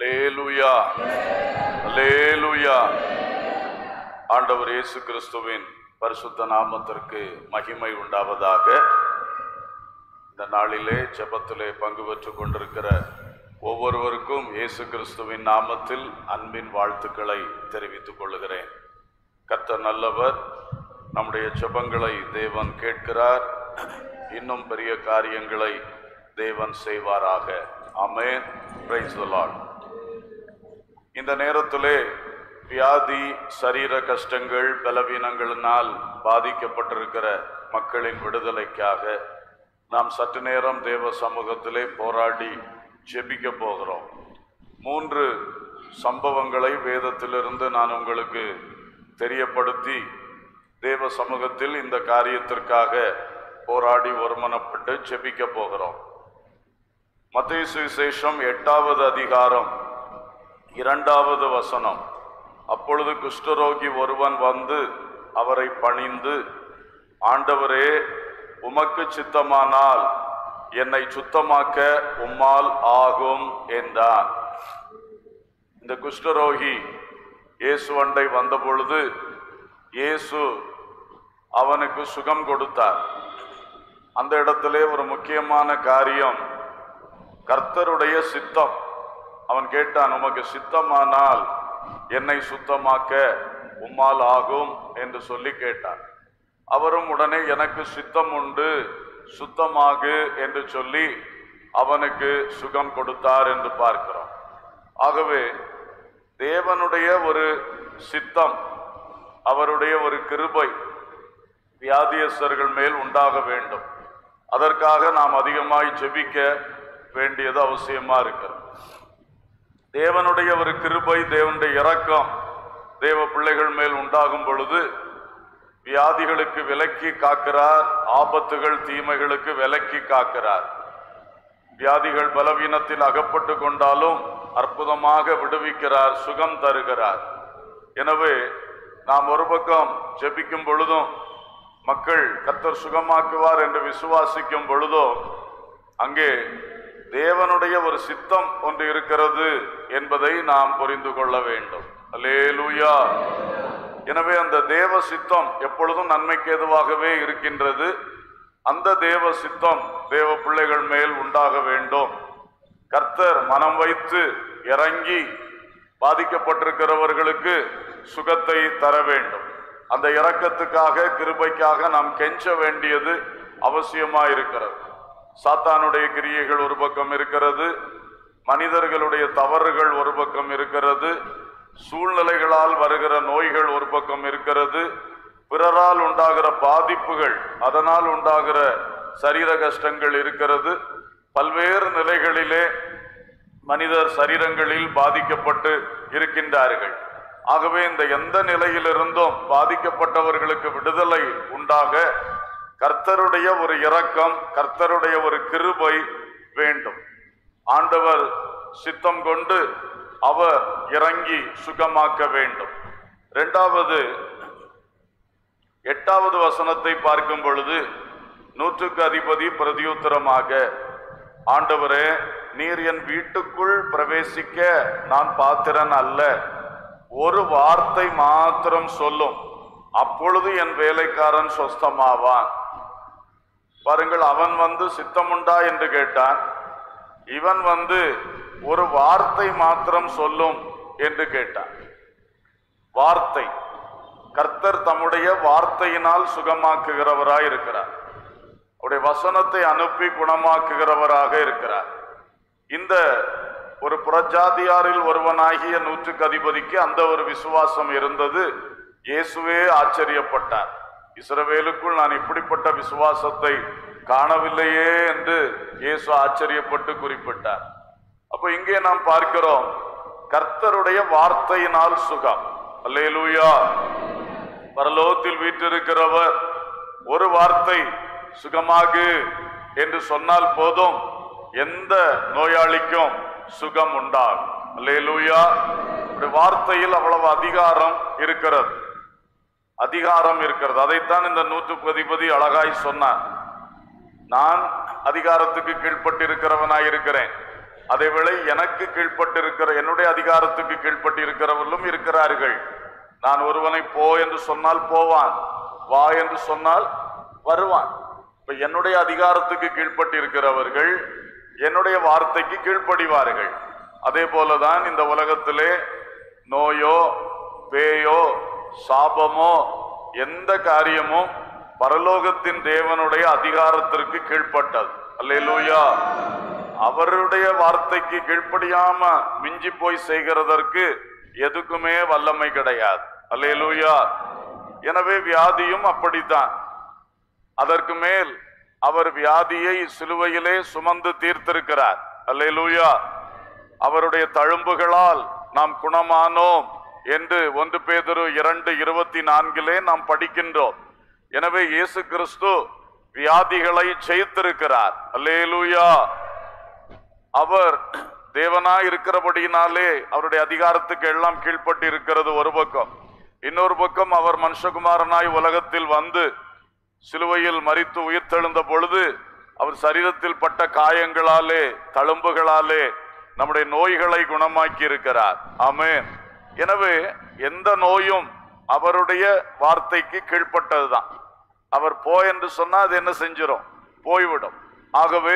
அல்லேலூயா அல்லேலூயா ஆண்டவர் இயேசு கிறிஸ்துவின் பரிசுத்த நாமத்திற்கு மகிமை உண்டாவதாக இந்த நாளிலே ஜெபத்திலே பங்கு பெற்றுக் கொண்டிருக்கிற ஒவ்வொருவருக்கும் இயேசு கிறிஸ்துவின் நாமத்தில் அன்பின் வாழ்த்துக்களை தெரிவித்துக் கொள்கிறேன் கர்த்தர் நல்லவர் நம்முடைய ஜெபங்களை தேவன் கேட்கிறார் இன்னும் பெரிய காரியங்களை தேவன் செய்வாராக ஆமென் பிரைஸ் தி லார்ட் இந்த நேரத்திலே வியாதி சரீர கஷ்டங்கள் பலவீனங்களினால் பாதிக்கப்பட்டிருக்கிற மக்களின் விடுதலைக்காக நாம் சற்று நேரம் தேவ சமூகத்திலே போராடி ஜெபிக்க போகிறோம் மூன்று சம்பவங்களை வேதத்திலிருந்து நான் உங்களுக்கு தெரியப்படுத்தி தேவ சமூகத்தில் இந்த காரியத்திற்காக போராடி ஒருமனப்பட்டு ஜெபிக்க போகிறோம் மத்திய சுவிசேஷம் எட்டாவது அதிகாரம் இரண்டாவது வசனம் அப்பொழுது குஷ்டரோகி ஒருவன் வந்து அவரை பணிந்து ஆண்டவரே உமக்கு சித்தமானால் என்னை சுத்தமாக்க உம்மால் ஆகும் என்றான் இந்த குஷ்டரோகி இயேசு அண்டை வந்த பொழுது இயேசு அவனுக்கு சுகம் கொடுத்தார் அந்த இடத்திலே ஒரு முக்கியமான காரியம் கர்த்தருடைய சித்தம் அவன் கேட்டான் உமக்கு சித்தமானால் என்னை சுத்தமாக்க உம்மால் ஆகும் என்று சொல்லி கேட்டான் அவரும் உடனே எனக்கு சித்தம் உண்டு சுத்தமாகு என்று சொல்லி அவனுக்கு சுகம் கொடுத்தார் என்று பார்க்கிறோம் ஆகவே தேவனுடைய ஒரு சித்தம் அவருடைய ஒரு கிருபை வியாதியஸ்தர்கள் மேல் உண்டாக வேண்டும் அதற்காக நாம் அதிகமாய் ஜெபிக்க வேண்டியது அவசியமா இருக்கிறது தேவனுடைய ஒரு கிருபை தேவனுடைய இரக்கம் தேவ பிள்ளைகள் மேல் உண்டாகும் பொழுது வியாதிகளுக்கு விலக்கி காக்கிறார் ஆபத்துகள் தீமைகளுக்கு விலக்கி காக்கிறார் வியாதிகள் பலவீனத்தில் அகப்பட்டு கொண்டாலும் அற்புதமாக விடுவிக்கிறார் சுகம் தருகிறார் எனவே நாம் ஒரு பக்கம் ஜெபிக்கும் பொழுதும் மக்கள் கத்தர் சுகமாக்குவார் என்று விசுவாசிக்கும் பொழுதும் அங்கே தேவனுடைய ஒரு சித்தம் ஒன்று இருக்கிறது என்பதை நாம் புரிந்து கொள்ள வேண்டும் அல்லேலூயா எனவே அந்த தேவ சித்தம் எப்பொழுதும் நன்மைக்கு எதுவாகவே இருக்கின்றது அந்த தேவ சித்தம் தேவ பிள்ளைகள் மேல் உண்டாக வேண்டும் கர்த்தர் மனம் வைத்து இறங்கி பாதிக்கப்பட்டிருக்கிறவர்களுக்கு சுகத்தை தர வேண்டும் அந்த இரக்கத்துக்காக கிருபைக்காக நாம் கெஞ்ச வேண்டியது அவசியமா இருக்கிறது சாத்தானுடைய கிரியைகள் ஒரு பக்கம் இருக்கிறது மனிதர்களுடைய தவறுகள் ஒரு பக்கம் இருக்கிறது சூழ்நிலைகளால் வருகிற நோய்கள் ஒரு பக்கம் இருக்கிறது பிறரால் உண்டாகிற பாதிப்புகள் அதனால் உண்டாகிற சரீர கஷ்டங்கள் இருக்கிறது பல்வேறு நிலைகளிலே மனிதர் சரீரங்களில் பாதிக்கப்பட்டு இருக்கின்றார்கள் ஆகவே இந்த எந்த நிலையிலிருந்தும் பாதிக்கப்பட்டவர்களுக்கு விடுதலை உண்டாக கர்த்தருடைய ஒரு இரக்கம் கர்த்தருடைய ஒரு கிருபை வேண்டும் ஆண்டவர் சித்தம் கொண்டு அவர் இறங்கி சுகமாக்க வேண்டும் இரண்டாவது எட்டாவது வசனத்தை பார்க்கும் பொழுது நூற்றுக்கு அதிபதி பிரதியுத்தரமாக ஆண்டவரே நீர் என் வீட்டுக்குள் பிரவேசிக்க நான் பாத்திரன் அல்ல ஒரு வார்த்தை மாத்திரம் சொல்லும் அப்பொழுது என் வேலைக்காரன் சொஸ்தமாவான் பாருங்கள் அவன் வந்து சித்தமுண்டா என்று கேட்டான் இவன் வந்து ஒரு வார்த்தை மாத்திரம் சொல்லும் என்று கேட்டான் வார்த்தை கர்த்தர் தம்முடைய வார்த்தையினால் சுகமாக்குகிறவராய் இருக்கிறார் அவருடைய வசனத்தை அனுப்பி குணமாக்குகிறவராக இருக்கிறார் இந்த ஒரு புறஜாதியாரில் ஒருவனாகிய நூற்றுக்கு அதிபதிக்கு அந்த ஒரு விசுவாசம் இருந்தது இயேசுவே ஆச்சரியப்பட்டார் இஸ்ரவேலுக்குள் நான் இப்படிப்பட்ட விசுவாசத்தை காணவில்லையே என்று இயேசு ஆச்சரியப்பட்டு குறிப்பிட்டார் அப்போ இங்கே நாம் பார்க்கிறோம் கர்த்தருடைய வார்த்தையினால் சுகம் அல்லேலூயா பரலோகத்தில் வீற்றிருக்கிறவர் ஒரு வார்த்தை சுகமாகு என்று சொன்னால் போதும் எந்த நோயாளிக்கும் சுகம் உண்டாகும் அல்லேலூயா ஒரு வார்த்தையில் அவ்வளவு அதிகாரம் இருக்கிறது அதிகாரம் இருக்கிறது அதைத்தான் இந்த நூற்றுக்கு அதிபதி அழகாய் சொன்னார் நான் அதிகாரத்துக்கு கீழ்ப்பட்டிருக்கிறவனாய் இருக்கிறேன் அதேவேளை எனக்கு கீழ்ப்பட்டிருக்கிற என்னுடைய அதிகாரத்துக்கு கீழ்ப்பட்டிருக்கிறவர்களும் இருக்கிறார்கள் நான் ஒருவனை போ என்று சொன்னால் போவான் வா என்று சொன்னால் வருவான் இப்ப என்னுடைய அதிகாரத்துக்கு கீழ்ப்பட்டிருக்கிறவர்கள் என்னுடைய வார்த்தைக்கு கீழ்ப்படிவார்கள் அதே போலதான் இந்த உலகத்திலே நோயோ பேயோ சாபமோ எந்த காரியமும் பரலோகத்தின் தேவனுடைய அதிகாரத்திற்கு கீழ்ப்பட்டது அல்லேலூயா அவருடைய வார்த்தைக்கு கீழ்ப்படியாம மிஞ்சி போய் செய்கிறதற்கு எதுக்குமே வல்லமை கிடையாது அல்லேலூயா எனவே வியாதியும் அப்படித்தான் அதற்கு மேல் அவர் வியாதியை சிலுவையிலே சுமந்து தீர்த்திருக்கிறார் அல்லேலூயா அவருடைய தழும்புகளால் நாம் குணமானோம் என்று ஒன்று பேதுரு இரண்டு இருபத்தி நான்கிலே நாம் படிக்கின்றோம் எனவே இயேசு கிறிஸ்து வியாதிகளை ஜெயித்திருக்கிறார் அல்லேலூயா அவர் தேவனாய் இருக்கிறபடியினாலே அவருடைய அதிகாரத்துக்கு எல்லாம் கீழ்ப்பட்டு இருக்கிறது ஒரு பக்கம் இன்னொரு பக்கம் அவர் மனுஷகுமாரனாய் உலகத்தில் வந்து சிலுவையில் மரித்து உயிர்த்தெழுந்த பொழுது அவர் சரீரத்தில் பட்ட காயங்களாலே தழும்புகளாலே நம்முடைய நோய்களை குணமாக்கி இருக்கிறார் ஆமென் எனவே எந்த நோயும் அவருடைய வார்த்தைக்கு கீழ்ப்பட்டதுதான் அவர் போ என்று சொன்னா அது என்ன செஞ்சிரும் போய்விடும் ஆகவே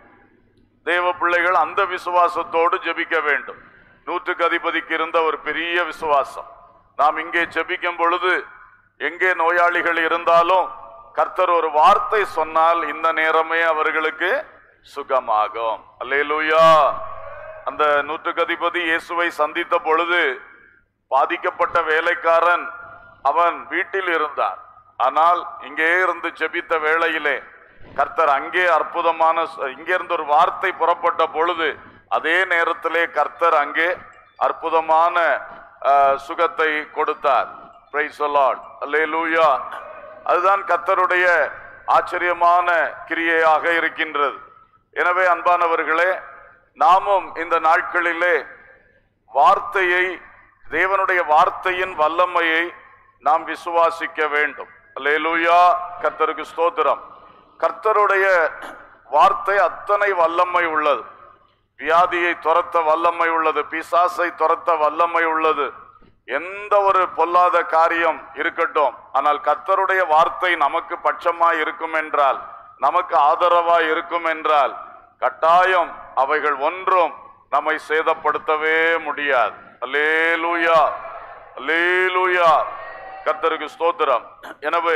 தேவ பிள்ளைகள் அந்த விசுவாசத்தோடு ஜெபிக்க வேண்டும் நூற்றுக்கு அதிபதிக்கு இருந்த ஒரு பெரிய விசுவாசம் நாம் இங்கே ஜெபிக்கும் பொழுது எங்கே நோயாளிகள் இருந்தாலும் கர்த்தர் ஒரு வார்த்தை சொன்னால் இந்த நேரமே அவர்களுக்கு சுகமாகும் அல்லேலூயா அந்த நூற்றுக்கு அதிபதி இயேசுவை சந்தித்த பொழுது பாதிக்கப்பட்ட வேலைக்காரன் அவன் வீட்டில் இருந்தான் ஆனால் இங்கே இருந்து ஜெபித்த வேளையிலே கர்த்தர் அங்கே அற்புதமான ச- இங்கே இருந்து ஒரு வார்த்தை புறப்பட்ட பொழுது அதே நேரத்திலே கர்த்தர் அங்கே அற்புதமான அஹ், சுகத்தை கொடுத்தார் Praise the Lord. Hallelujah. அதுதான் கர்த்தருடைய ஆச்சரியமான கிரியையாக இருக்கின்றது எனவே அன்பானவர்களே நாமும் இந்த நாட்களிலே வார்த்தையை தேவனுடைய வார்த்தையின் வல்லமையை நாம் விசுவாசிக்க வேண்டும் அல்லேலூயா கர்த்தருக்கு ஸ்தோத்திரம் கர்த்தருடைய வார்த்தை அத்தனை வல்லமை உள்ளது வியாதியை துரத்த வல்லமை உள்ளது பிசாசை துரத்த வல்லமை உள்ளது எந்த ஒரு பொல்லாத காரியம் இருக்கட்டும் ஆனால் கர்த்தருடைய வார்த்தை நமக்கு பட்சமாய் இருக்கும் என்றால் நமக்கு ஆதரவாய் இருக்கும் என்றால் கட்டாயம் அவைகள் ஒன்றும் நம்மை சேதப்படுத்தவே முடியாது அல்லேலூயா அல்லேலூயா கர்த்தருக்கு ஸ்தோத்திரம் எனவே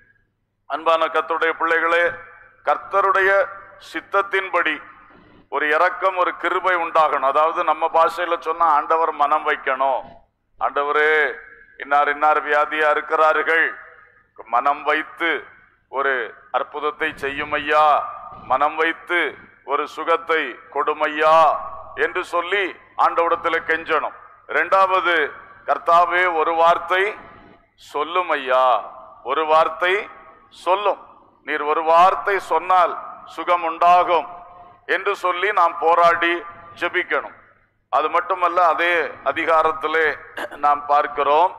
அன்பான கர்த்தருடைய பிள்ளைகளே கர்த்தருடைய சித்தத்தின்படி ஒரு இரக்கம் ஒரு கிருபை உண்டாகணும் அதாவது நம்ம பாஷையில சொன்னா ஆண்டவர் மனம் வைக்கணும் ஆண்டவரே இன்னார் இன்னார் வியாதியா இருக்கிறார்கள் மனம் வைத்து ஒரு அற்புதத்தை செய்யும் ஐயா மனம் வைத்து ஒரு சுகத்தை கொடுமையா என்று சொல்லி ஆண்டவடத்தில் கெஞ்சணும் இரண்டாவது கர்த்தாவே ஒரு வார்த்தை சொல்லும் ஐயா ஒரு வார்த்தை சொல்லும் நீர் ஒரு வார்த்தை சொன்னால் சுகம் உண்டாகும் என்று சொல்லி நாம் போராடி ஜெபிக்கணும் அது மட்டுமல்ல அதே அதிகாரத்திலே நாம் பார்க்கிறோம்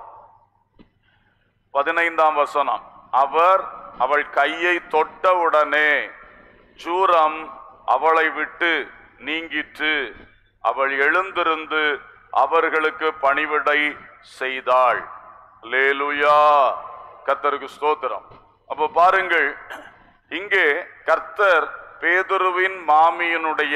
பதினைந்தாம் வசனம் அவர் அவள் கையை தொட்டவுடனே ஜூரம் அவளை விட்டு நீங்கிற்று அவள் எழுந்திருந்து அவர்களுக்கு பணிவிடை செய்தாள் லேலுயா கர்த்தருக்கு ஸ்தோத்திரம் அப்ப பாருங்கள் இங்கே கர்த்தர் பேதுருவின் மாமியினுடைய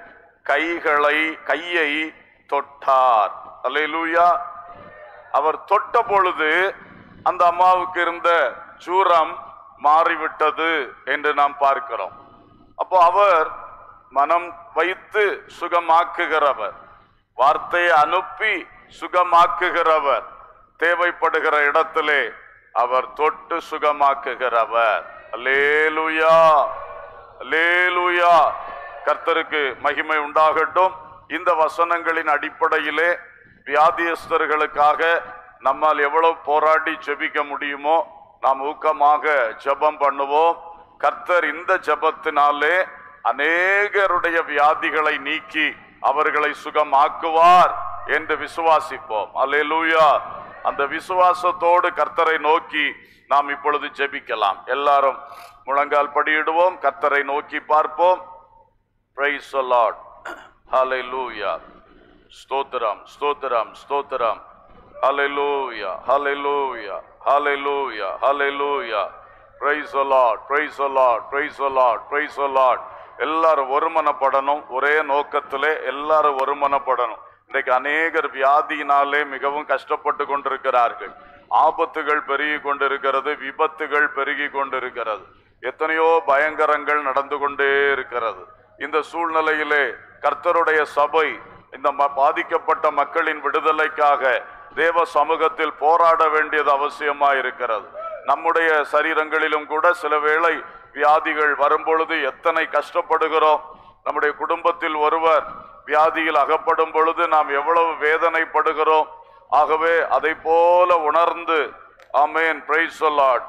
கைகளை கையை தொட்டார் அல்லேலூயா அவர் தொட்ட பொழுது அந்த அம்மாவுக்கு இருந்த சூரம் மாறிவிட்டது என்று நாம் பார்க்கிறோம் அப்போ அவர் மனம் வைத்து சுகமாக்குகிறவர் வார்த்தையை அனுப்பி சுகமாக்குகிறவர் தேவைப்படுகிற இடத்திலே அவர் தொட்டு சுகமாக்குகிறவர் அல்லேலூயா அல்லேலூயா கர்த்தருக்கு மகிமை உண்டாகட்டும் இந்த வசனங்களின் அடிப்படையிலே வியாதியஸ்தர்களுக்காக நம்மால் எவ்வளவு போராடி ஜெபிக்க முடியுமோ நாம் ஊக்கமாக ஜெபம் பண்ணுவோம் கர்த்தர் இந்த ஜெபத்தினாலே அநேகருடைய வியாதிகளை நீக்கி அவர்களை சுகமாக்குவார் என்று விசுவாசிப்போம் அல்லேலூயா அந்த விசுவாசத்தோடு கர்த்தரை நோக்கி நாம் இப்பொழுது ஜெபிக்கலாம் எல்லாரும் முழங்கால் படியிடுவோம் கர்த்தரை நோக்கி பார்ப்போம் Praise the Lord. ஹalleluya ஸ்தோத்திரம் ஸ்தோத்திரம் ஸ்தோத்திரம் ஹalleluya ஹalleluya ஹalleluya ஹalleluya praise the lord praise the lord praise the lord praise the lord எல்லாரும் ஒருமனப்படணும் ஒரே நோக்கத்திலே எல்லாரும் ஒருமனப்படணும் இன்றைக்கு அநேகர் வியாதியினாலே மிகவும் கஷ்டப்பட்டு கொண்டிருக்கிறார்கள் ஆபத்துகள் பெருகி கொண்டிருக்கிறது விபத்துகள் பெருகி கொண்டிருக்கிறது எத்தனையோ பயங்கரங்கள் நடந்து கொண்டே இருக்கிறது இந்த சூழ்நிலையிலே கர்த்தருடைய சபை இந்த ம- பாதிக்கப்பட்ட மக்களின் விடுதலைக்காக தேவ சமூகத்தில் போராட வேண்டியது அவசியமா இருக்கிறது நம்முடைய சரீரங்களிலும் கூட சில வேளை வியாதிகள் வரும்பொழுது எத்தனை கஷ்டப்படுகிறோம் நம்முடைய குடும்பத்தில் ஒருவர் வியாதியில் அகப்படும் பொழுது நாம் எவ்வளவு வேதனைப்படுகிறோம் ஆகவே அதை போல உணர்ந்து ஆமேன் பிரைஸ்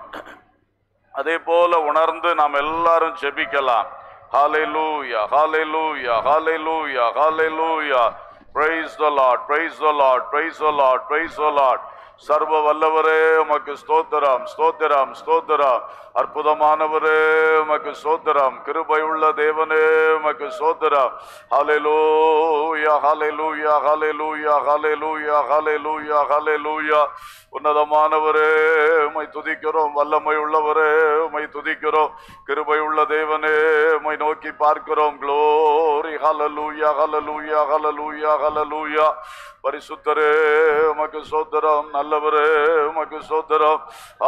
அதே போல உணர்ந்து நாம் எல்லாரும் ஜெபிக்கலாம் ஹalleluya hallelujah hallelujah hallelujah praise the lord praise the lord praise the lord praise the lord சர்வ வல்லவரே உமக்கு ஸ்தோத்திரம் ஸ்தோத்திரம் ஸ்தோத்திரம் அற்புதமானவரே உமக்கு ஸ்தோத்திரம் கிருபையுள்ள தேவனே உமக்கு ஸ்தோத்திரம் ஹalleluya hallelujah hallelujah hallelujah hallelujah hallelujah உன்னதமானவரே உமை துதிக்கிறோம் வல்லமை உள்ளவரே உமை துதிக்கிறோம் கிருபை உள்ள தேவனே உமை நோக்கி பார்க்கிறோம் க்ளோரி ஹalleluya hallelujah hallelujah hallelujah பரிசுத்தரே உமக்கு சோதரம் நல்லவரே உமக்கு சோதரம்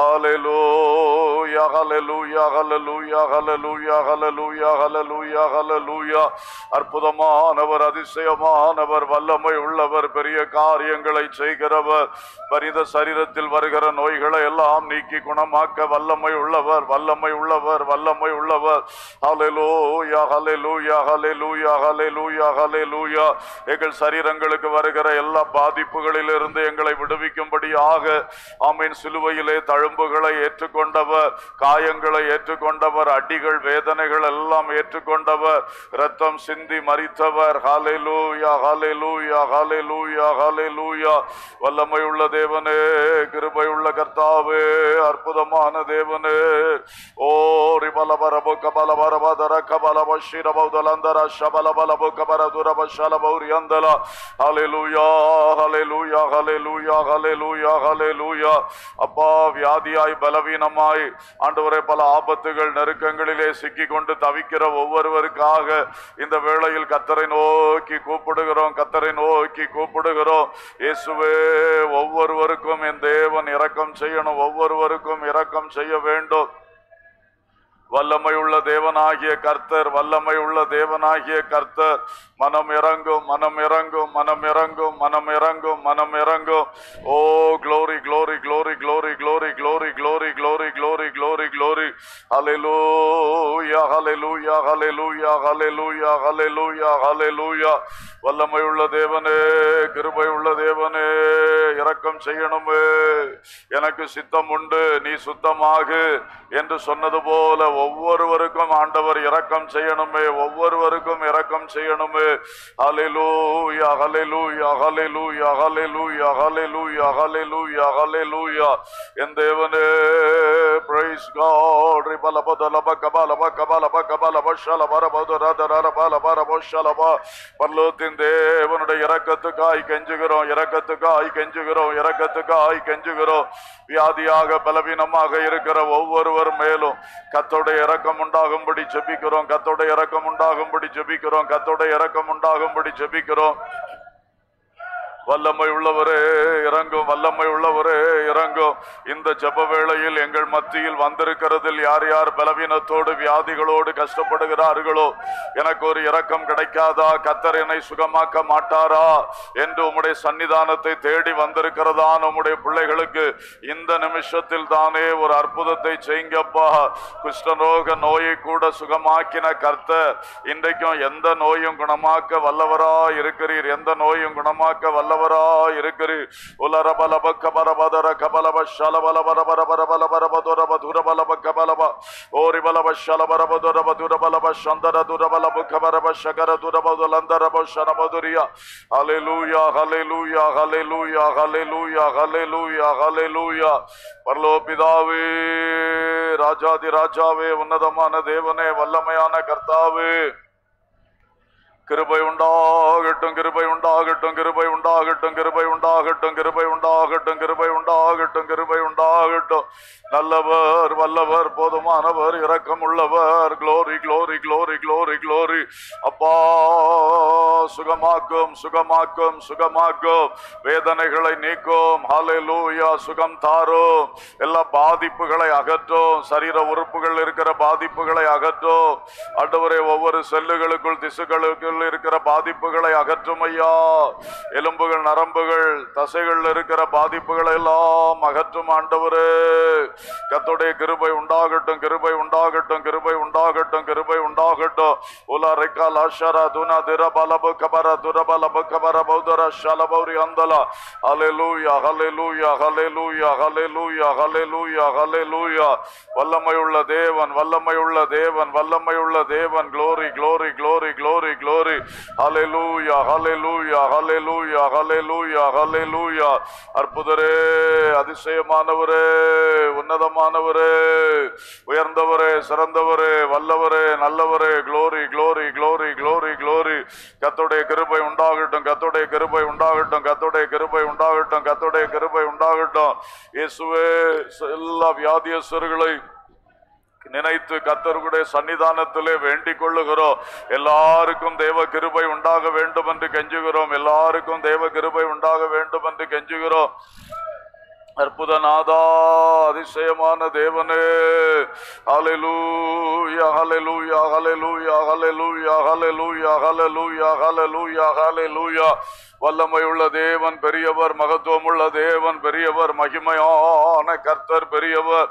ஹalleluya hallelujah hallelujah hallelujah hallelujah hallelujah hallelujah அற்புதமானவர் அதிசயமானவர் வல்லமை உள்ளவர் பெரிய காரியங்களை செய்கிறவர் மனித சரீரத்தில் வருகிற நோய்களை எல்லாம் நீக்கி குணமாக்க வல்லமை உள்ளவர் வல்லமை உள்ளவர் வல்லமை உள்ளவர் ஹalleluya hallelujah hallelujah hallelujah hallelujah எங்கள் சரீரங்களுக்கு வருகிற எல்லா பாதிப்புகளிலிருந்து எங்களை விடுவிக்கும்படியாக ஆமீன் சிலுவையிலே தழும்புகளை ஏற்றுக்கொண்டவர் காயங்களை ஏற்றுக்கொண்டவர் அடிகள் வேதனைகள் எல்லாம் ஏற்றுக்கொண்டவர் ரத்தம் சிந்தி மறித்தவர் ஹalleluya hallelujah hallelujah hallelujah வல்லமை உள்ள தேவனே கிருபை உள்ள கர்த்தாவே அற்புதமான தேவனே ஓ ரிபல பரபு கபல பரபதர கபல பஷிர பௌதலந்தர ஷபல பலபு கபர துரப ஷல பௌரியந்தல ஹalleluya ஹalleluya ஹalleluya ஹalleluya ஹalleluya அப்பா வியாதியாய் பலவீனமாய் ஆண்டவரே பல ஆபத்துகள் நெருக்கங்களிலே சிக்கி கொண்டு தவிக்கிற ஒவ்வொருவருக்காக இந்த வேளையில் கத்தரை நோக்கி கூப்பிடுகிறோம் கத்தரை நோக்கி கூப்பிடுகிறோம் இயேசுவே ஒவ்வொருவருக்கும் என் தேவன் இரக்கம் செய்யணும் ஒவ்வொருவருக்கும் இரக்கம் செய்ய வேண்டும் வல்லமை உள்ள தேவனாகிய கர்த்தர் வல்லமை உள்ள தேவனாகிய கர்த்தர் மனம் இறங்கும் மனம் இறங்கும் மனம் இறங்கும் மனம் இறங்கும் மனம் இறங்கும் ஓ glory glory glory glory glory glory glory glory glory glory glory hallelujah hallelujah hallelujah hallelujah hallelujah hallelujah வல்லமை உள்ள தேவனே கிருபை உள்ள தேவனே இரக்கம் செய்யணுமே எனக்கு சித்தம் உண்டு நீ சுத்தமாகு என்று சொன்னது போல ஒவ்வொருவருக்கும் ஆண்டவர் இரக்கம் செய்யணுமே ஒவ்வொருவருக்கும் இரக்கம் செய்யணுமே ஹalleluya ஹalleluya ஹalleluya ஹalleluya ஹalleluya ஹalleluya ஹalleluya என் தேவனே praise god ரிபலபதலப கபலப கபலப கபலப ஷலபர பதரதரர பலபர பஷலப பரலோகத்தின் தேவனுடைய இரக்கத்துக்காய் கெஞ்சுகிறோம் இரக்கத்துக்காய் கெஞ்சுகிறோம் இரக்கத்துக்காய் கெஞ்சுகிறோம் வியாதியாக பலவீனமாக இருக்கிற ஒவ்வொருவர் மேலும் கத்தோடைய இரக்கம் உண்டாகும்படி ஜெபிக்கிறோம் கத்தோடைய இரக்கம் உண்டாகும்படி ஜெபிக்கிறோம் கத்தோடைய இரக்கம் உண்டாகும்படி ஜெபிக்கிறோம் வல்லமை உள்ளவரே இறங்கும் வல்லமை உள்ளவரே இறங்கும் இந்த ஜெப வேளையில் எங்கள் மத்தியில் வந்திருக்கிறதில் யார் யார் பலவீனத்தோடு வியாதிகளோடு கஷ்டப்படுகிறார்களோ எனக்கு ஒரு இரக்கம் கிடைக்காதா கத்தர் என்னை சுகமாக்க மாட்டாரா என்று உம்முடைய சன்னிதானத்தை தேடி வந்திருக்கிறதான் உம்முடைய பிள்ளைகளுக்கு இந்த நிமிஷத்தில் தானே ஒரு அற்புதத்தை செய்யுங்கப்பா குஷ்டரோக நோயை கூட சுகமாக்கின கர்த்தர் இன்றைக்கும் எந்த நோயும் குணமாக்க வல்லவரா இருக்கிறீர் எந்த நோயும் குணமாக்க வல்லவரா இருக்கிறீர் உலர பலப கபர பதர கபலப ஷலபல பர பர பர பல பர பதுர பதுர பலப கபலப ஓரி பலப ஷலபர பதுர பதுர பலப சந்தர துர பலப கபரப சகர துர பதுலந்தரப ஷனபதுரியா ஹalleluya ஹalleluya ஹalleluya ஹalleluya ஹalleluya ஹalleluya பரலோ பிதாவே ராஜாதி ராஜாவே உன்னதமான தேவனே வல்லமையான கர்த்தாவே கிருபை உண்டாகட்டும் கிருபை உண்டாகட்டும் கிருபை உண்டாகட்டும் கிருபை உண்டாகட்டும் கிருபை உண்டாகட்டும் கிருபை உண்டாகட்டும் கிருபை உண்டாகட்டும் நல்லவர் வல்லவர் போதுமானவர் இரக்கம் உள்ளவர் glory glory glory glory glory அப்பா சுகமாக்கும் சுகமாக்கும் சுகமாக்கும் வேதனைகளை நீக்கும் ஹalleluya சுகம் தாரும் எல்லா பாதிப்புகளை அகற்றும் சரீர உறுப்புகள் இருக்கிற பாதிப்புகளை அகற்றும் ஆண்டவரே ஒவ்வொரு செல்லுகளுக்குள் திசுகளுக்குள் இருக்கிற பாதிப்புகளை அகற்றும் ஐயா எலும்புகள் நரம்புகள் தசைகள் இருக்கிற பாதிப்புகளை எல்லாம் அகற்றும் ஆண்டவரே கத்தோடைய கிருபை உண்டாகட்டும் கிருபை உண்டாகட்டும் கிருபை உண்டாகட்டும் கிருபை உண்டாகட்டும் உலா ரெக்கால் அஷரா துனா திர பலபு கபர துரபலபு கபர பௌதர ஷலபௌரி அந்தலா ஹalleluya ஹalleluya ஹalleluya ஹalleluya ஹalleluya ஹalleluya வல்லமையுள்ள தேவன் வல்லமையுள்ள தேவன் வல்லமையுள்ள தேவன் glory glory glory glory glory ஹalleluya ஹalleluya ஹalleluya ஹalleluya ஹalleluya அற்புதரே அதிசயமானவரே உன்னதமானவரே உயர்ந்தவரே சிறந்தவரே வல்லவரே நல்லவரே glory glory glory glory glory கத்தோடைய கிருபை உண்டாகட்டும் கத்தோடைய கிருபை உண்டாகட்டும் கத்தோடைய கிருபை உண்டாகட்டும் கத்தோடைய கிருபை உண்டாகட்டும் இயேசுவே எல்லா வியாதியஸ்தர்களை நினைத்து கத்தருடைய சன்னிதானத்திலே வேண்டிக் கொள்ளுகிறோம் எல்லாருக்கும் தேவ கிருபை உண்டாக வேண்டும் என்று கெஞ்சுகிறோம் எல்லாருக்கும் தேவ கிருபை உண்டாக வேண்டும் என்று கெஞ்சுகிறோம் அற்புதநாதா அதிசயமான தேவனே ஹalleluya ஹalleluya ஹalleluya ஹalleluya ஹalleluya ஹalleluya ஹalleluya ஹalleluya வல்லமையுள்ள தேவன் பெரியவர் மகத்துவமுள்ள தேவன் பெரியவர் மகிமையான கர்த்தர் பெரியவர்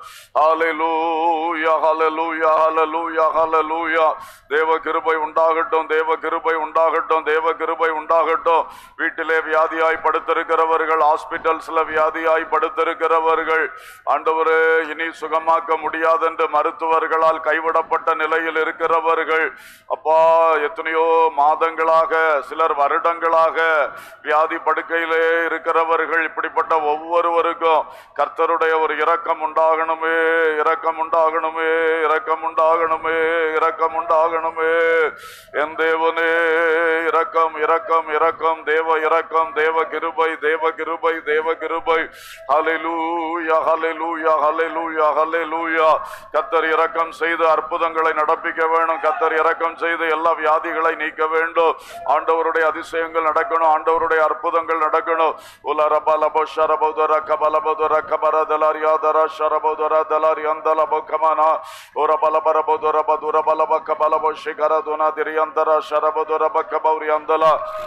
ஹalleluya ஹalleluya ஹalleluya ஹalleluya தேவ கிருபை உண்டாகட்டும் தேவ கிருபை உண்டாகட்டும் தேவ கிருபை உண்டாகட்டும் வீட்டிலே வியாதியாய் படுத்திருக்கிறவர்கள் ஹாஸ்பிட்டல்ஸ்ல வியாதியாய் படுத்திருக்கிறவர்கள் ஆண்டவரே இனி சுகமாக்க முடியாதென்று மருத்துவர்களால் கைவிடப்பட்ட நிலையில் இருக்கிறவர்கள் அப்பா எத்தனையோ மாதங்களாக சிலர் வருடங்களாக வியாதி படுக்கையிலே இருக்கிறவர்கள் இப்படிப்பட்ட ஒவ்வொருவருக்கும் கர்த்தருடைய ஒரு இரக்கம் உண்டாகணுமே இரக்கம் உண்டாகணுமே இரக்கம் உண்டாகணுமே இரக்கம் உண்டாகணுமே என் தேவனே இரக்கம் இரக்கம் இரக்கம் தேவ இரக்கம் தேவ கிருபை தேவ கிருபை தேவ கிருபை ஹalleluya ஹalleluya ஹalleluya ஹalleluya கர்த்தர் இரக்கம் செய்து அற்புதங்களை நடப்பிக்க வேணும் கர்த்தர் இரக்கம் செய்து எல்லா வியாதிகளை நீக்க வேண்டும் ஆண்டவருடைய அதிசயங்கள் நடக்கணும் ஆண்டவருடைய அற்புதங்கள் நடக்கணும் உலரபலபோ ஷரபௌதர கபலபௌதர கபரதலரியாதர ஷரபௌதர தலரி அந்தலபோ கமனா உரபலபரபௌதர பதுர பலப கபலபோ ಶಿಖರ ದುನ ದಿರಿಯಂತರ ಶರಬದುರ ಬಕ್ಕ ಬೌರಿ ಅಂದಲ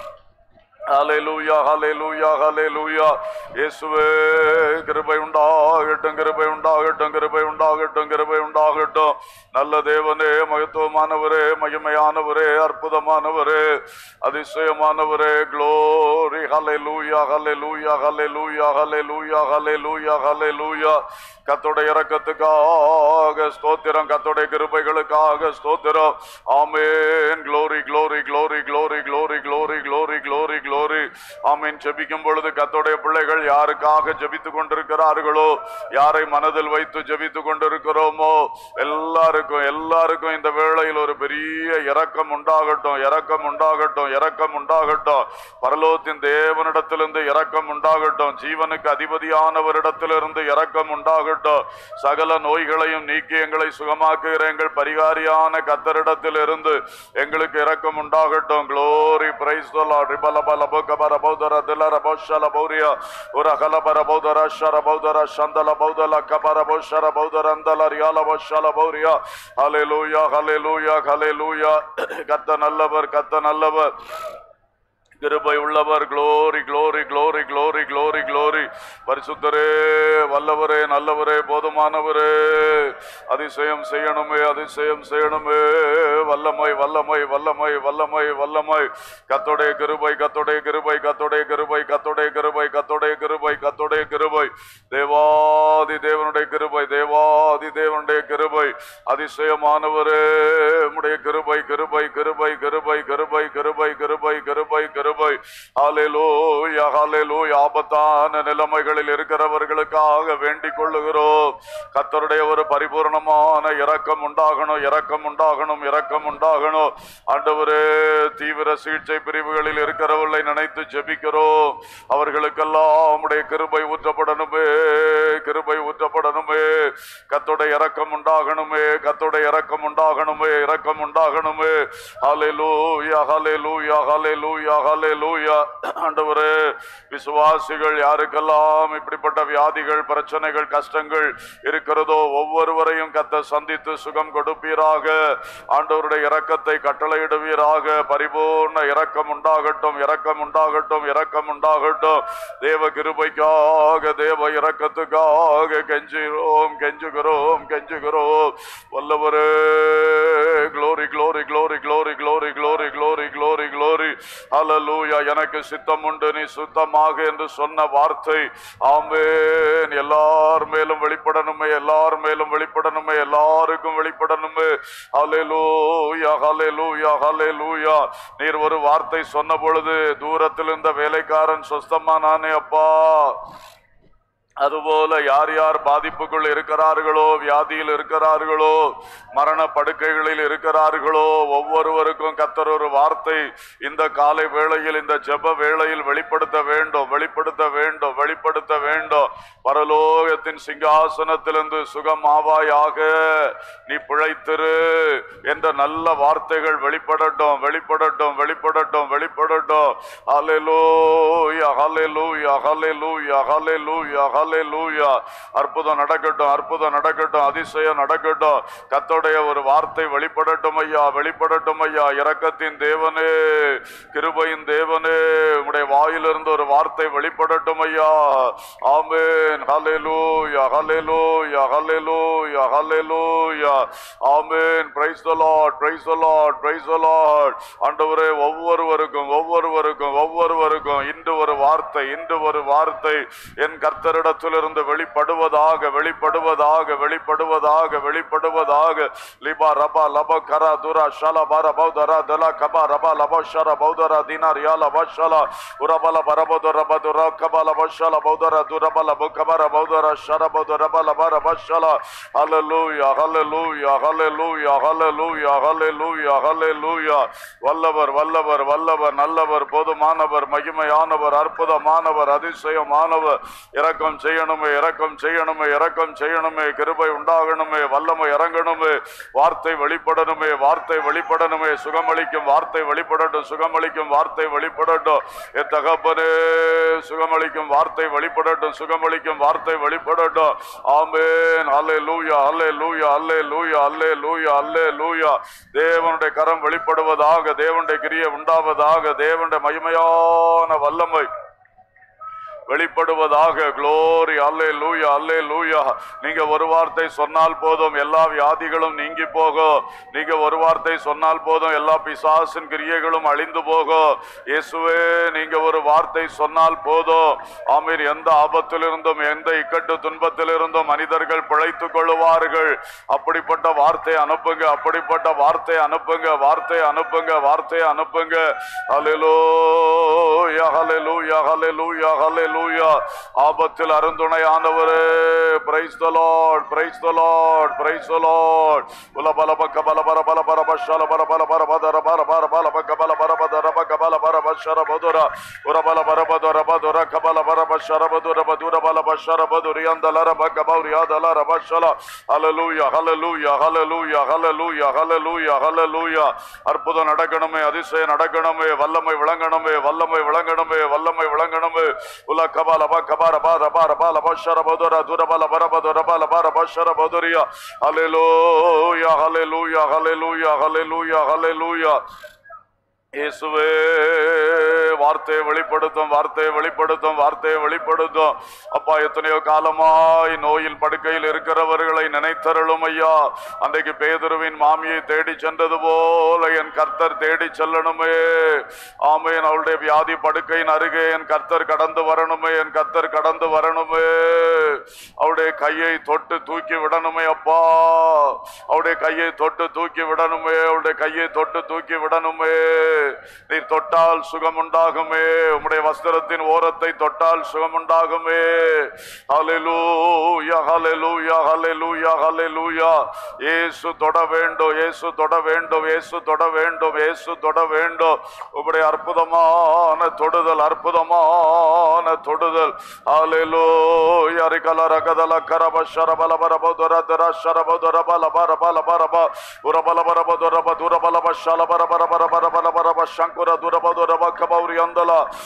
ஹalleluya ஹalleluya ஹalleluya இயேசுவே கிருபை உண்டாகட்டும் கிருபை உண்டாகட்டும் கிருபை உண்டாகட்டும் கிருபை உண்டாகட்டும் நல்ல தேவனே மகத்துவமானவரே மகிமையானவரே அற்புதமானவரே அதிசயமானவரே க்ளோரி ஹalleluya ஹalleluya ஹalleluya ஹalleluya ஹalleluya ஹalleluya கத்தோடைய இரக்கத்துக்காக ஸ்தோத்திரம் கத்தோடைய கிருபைகளுக்காக ஸ்தோத்திரம் ஆமென் glory glory glory glory glory glory glory glory glory ஆமென் ஜெபிக்கும் பொழுது கத்தோடைய பிள்ளைகள் யாருக்காக ஜெபித்து கொண்டிருக்கிறார்களோ யாரை மனதில் வைத்து ஜெபித்து கொண்டிருக்கிறோமோ எல்லாருக்கும் எல்லாருக்கும் இந்த வேளையில் ஒரு பெரிய இரக்கம் உண்டாகட்டும் இரக்கம் உண்டாகட்டும் இரக்கம் உண்டாகட்டும் பரலோகத்தின் தேவனிடத்திலிருந்து இரக்கம் உண்டாகட்டும் ஜீவனுக்கு அதிபதியானவரிடத்திலிருந்து இரக்கம் உண்டாகட்டும் சகல நோய்களையும் நீக்கி எங்களை சுகமாக்குகிற எங்கள் பரிகாரியான கத்தரிடத்தில் இருந்து எங்களுக்கு இரக்கம் உண்டாகட்டும் க்ளோரி பிரைஸ் ரிபலபல பௌகபர பௌதர திலர பௌஷல பௌரிய ஒரு அகலபர பௌதர ஷர பௌதர சந்தல பௌதல கபர பௌஷர பௌதர அந்தல ரியால பௌஷல பௌரியா ஹalleluya ஹalleluya ஹalleluya கத்த நல்லவர் கத்த நல்லவர் கிருபை உள்ளவர் glory glory glory glory glory glory பரிசுத்தரே வல்லவரே நல்லவரே போதுமானவரே அதிசயம் செய்யணுமே அதிசயம் செய்யணுமே வல்லமை வல்லமை வல்லமை வல்லமை வல்லமை கத்தோடைய கிருபை கத்தோடைய கிருபை கத்தோடைய கிருபை கத்தோடைய கிருபை கத்தோடைய கிருபை கத்தோடைய கிருபை தேவாதி தேவனுடைய கிருபை தேவாதி தேவனுடைய கிருபை அதிசயமானவரே உம்முடைய கிருபை கிருபை கிருபை கிருபை கிருபை கிருபை கிருபை கிருபை கிருபை ஹalleluya ஹalleluya ஆபத்தான நிலைமைகளில் இருக்கிறவர்களுக்காக வேண்டிக் கொள்ளுகிறோம் கர்த்தருடைய ஒரு பரிபூர்ணமான அதிகமான இரக்கம் உண்டாகணும் இரக்கம் உண்டாகணும் இரக்கம் உண்டாகணும் ஆண்டவரே தீவிர சிகிச்சை பிரிவுகளில் இருக்கிறவர்களை நினைத்து ஜெபிக்கிறோம் அவர்களுக்கெல்லாம் உம்முடைய கிருபை ஊற்றப்படணுமே கிருபை ஊற்றப்படணுமே கத்தோடைய இரக்கம் உண்டாகணுமே கத்தோடைய இரக்கம் உண்டாகணுமே இரக்கம் உண்டாகணுமே ஹalleluya ஹalleluya ஹalleluya ஹalleluya ஆண்டவரே விசுவாசிகள் யாருக்கெல்லாம் இப்படிப்பட்ட வியாதிகள் பிரச்சனைகள் கஷ்டங்கள் இருக்கிறதோ ஒவ்வொருவரையும் கத்த சந்தித்து சுகம் கொடுப்பீராக ஆண்டவருடைய இரக்கத்தை கட்டளையிடுவீராக பரிபூர்ண இரக்கம் உண்டாகட்டும் இரக்கம் உண்டாகட்டும் இரக்கம் உண்டாகட்டும் தேவ கிருபைக்காக தேவ இரக்கத்துக்காக கெஞ்சுகிறோம் கெஞ்சுகிறோம் கெஞ்சுகிறோம் வல்லவரே glory glory glory glory glory glory glory glory glory hallelujah எனக்கு சித்தம் உண்டு நீ சுத்தமாக என்று சொன்ன வார்த்தை ஆமென் எல்லார் மேலும் வெளிப்படணுமே எல்லார் மேலும் வெளிப்படணுமே எல்லாருக்கும் வெளிப்படணுமே ஹalleluya hallelujah hallelujah நீர் ஒரு வார்த்தை சொன்ன பொழுது தூரத்தில் இருந்த வேலைக்காரன் சொஸ்தமானானே அப்பா அதுபோல யார் யார் பாதிப்புக்குள் இருக்கிறார்களோ வியாதியில் இருக்கிறார்களோ மரண படுக்கைகளில் இருக்கிறார்களோ ஒவ்வொருவருக்கும் கத்தர் ஒரு வார்த்தை இந்த காலை வேளையில் இந்த ஜெப வேளையில் வெளிப்படுத்த வேண்டும் வெளிப்படுத்த வேண்டும் வெளிப்படுத்த வேண்டும் பரலோகத்தின் சிங்காசனத்திலிருந்து சுகம் ஆவாயாக நீ பிழைத்திரு என்ற நல்ல வார்த்தைகள் வெளிப்படட்டும் வெளிப்படட்டும் வெளிப்படட்டும் வெளிப்படட்டும் ஹalleluya ஹalleluya ஹalleluya ஹalleluya ஹalleluya அற்புதம் நடக்கட்டும் அற்புதம் நடக்கட்டும் அதிசயம் நடக்கட்டும் கத்தோடைய ஒரு வார்த்தை வெளிப்படட்டும் ஐயா வெளிப்படட்டும் ஐயா இரக்கத்தின் தேவனே கிருபையின் தேவனே உடைய வாயிலிருந்து ஒரு வார்த்தை வெளிப்படட்டும் ஐயா ஆமென் ஹalleluya ஹalleluya ஹalleluya ஹalleluya ஆமென் praise the Lord praise the Lord praise the Lord ஆண்டவரே ஒவ்வொருவருக்கும் ஒவ்வொருவருக்கும் ஒவ்வொருவருக்கும் இன்று ஒரு வார்த்தை இன்று ஒரு வார்த்தை என் கர்த்தரிடத்திலிருந்து வெளிப்படுவதாக வெளிப்படுவதாக வெளிப்படுவதாக வெளிப்படுவதாக லிபா ரபா லப கரா துரா ஷல பார பௌதரா தலா கபா ரபா லப ஷர பௌதரா தினார் யா லப ஷல உரபல பரபது ரப துரா கபா லப ஷல பௌதரா துரபல புகபர பௌதரா ஷர பௌதர பல பர பஷல ஹalleluya ஹalleluya ஹalleluya ஹalleluya ஹalleluya ஹalleluya வல்லவர் வல்லவர் வல்லவர் நல்லவர் போதுமானவர் மகிமையானவர் அற்புதமானவர் அதிசயமானவர் இரக்கம் செய்யணுமே இரக்கம் செய்யணுமே இரக்கம் செய்யணுமே கிருபை உண்டாகணுமே வல்லமை இறங்கணுமே வார்த்தை வெளிப்படணுமே வார்த்தை வெளிப்படணுமே சுகமளிக்கும் வார்த்தை வெளிப்படட்டும் சுகமளிக்கும் வார்த்தை வெளிப்படட்டும் என் தகப்பனே சுகமளிக்கும் வார்த்தை வெளிப்படட்டும் சுகமளிக்கும் வார்த்தை வெளிப்படட்டும் ஆமென் அல்லேலூயா அல்லேலூயா அல்லேலூயா அல்லேலூயா அல்லேலூயா தேவனுடைய கரம் வெளிப்படுவதாக தேவனுடைய கிரியை உண்டாவதாக தேவனுடைய மகிமையான வல்லமை வெளிப்படுவதாக குளோரி அல்லே லூயா அல்லே லூயா நீங்க ஒரு வார்த்தை சொன்னால் போதும் எல்லா வியாதிகளும் நீங்கி போகும் நீங்க ஒரு வார்த்தை சொன்னால் போதும் எல்லா பிசாசின் கிரியைகளும் அழிந்து போகும் இயேசுவே நீங்க ஒரு வார்த்தை சொன்னால் போதும் ஆமீர் எந்த ஆபத்திலிருந்தும் எந்த இக்கட்டு துன்பத்திலிருந்தும் மனிதர்கள் பிழைத்துக் கொள்ளுவார்கள் அப்படிப்பட்ட வார்த்தை அனுப்புங்க அப்படிப்பட்ட வார்த்தை அனுப்புங்க வார்த்தை அனுப்புங்க வார்த்தை அனுப்புங்க ஹalleluya ஹalleluya ஹalleluya ஹalleluya ஆபத்தில் அருந்துணையானவரே praise the Lord praise the Lord praise the Lord உல பல பக்க பல பர பல பர பஷல பர பல பர பதர பர பர பல பக்க பல பர பதர பக்க பல பர பஷர பதுர உர பல பர பதர பதுர கபல பர பஷர பதுர பதுர பல பஷர பதுரி அந்தலர பக்க பௌரி அதலர பஷல ஹalleluya ஹalleluya ஹalleluya ஹalleluya ஹalleluya ஹalleluya அற்புதம் நடக்கணுமே அதிசயம் நடக்கணுமே வல்லமை விளங்கணுமே வல்லமை விளங்கணுமே வல்லமை விளங்கணுமே உல கபால ப கபார பா ரபா ரபா லப ஷர பதுர துர பல பர பதுர பல பர பஷர பதுரியா ஹalleluya ஹalleluya ஹalleluya ஹalleluya ஹalleluya இயேசுவே வார்த்தையை வெளிப்படுத்தும் வார்த்தையை வெளிப்படுத்தும் வார்த்தையை வெளிப்படுத்தும் அப்பா எத்தனையோ காலமாய் நோயில் படுக்கையில் இருக்கிறவர்களை நினைத்தருளும் ஐயா அன்றைக்கு பேதுருவின் மாமியை தேடி சென்றது போல என் கர்த்தர் தேடி செல்லணுமே ஆமேன் அவளுடைய வியாதி படுக்கையின் அருகே என் கர்த்தர் கடந்து வரணுமே என் கர்த்தர் கடந்து வரணுமே அவருடைய கையை தொட்டு தூக்கி விடணுமே அப்பா அவருடைய கையை தொட்டு தூக்கி விடணுமே அவருடைய கையை தொட்டு தூக்கி விடணுமே நீர் தொட்டால் சுகம் உண்டாகுமே உம்முடைய வஸ்திரத்தின் ஓரத்தை தொட்டால் சுகம் உண்டாகுமே ஹalleluya ஹalleluya ஹalleluya ஹalleluya இயேசு தொட வேண்டும் இயேசு தொட வேண்டும் இயேசு தொட வேண்டும் இயேசு தொட வேண்டும் உம்முடைய அற்புதமான தொடுதல் அற்புதமான தொடுதல் ஹalleluya ரிகல ரகதல கரப ஷரபல பரப துர துர ஷரப துர பல பர பல பரப உரபல பரப துரப துரபல பஷல பர பர பர பர பர பரப சங்குர துரப துரப கபௌரி அந்தல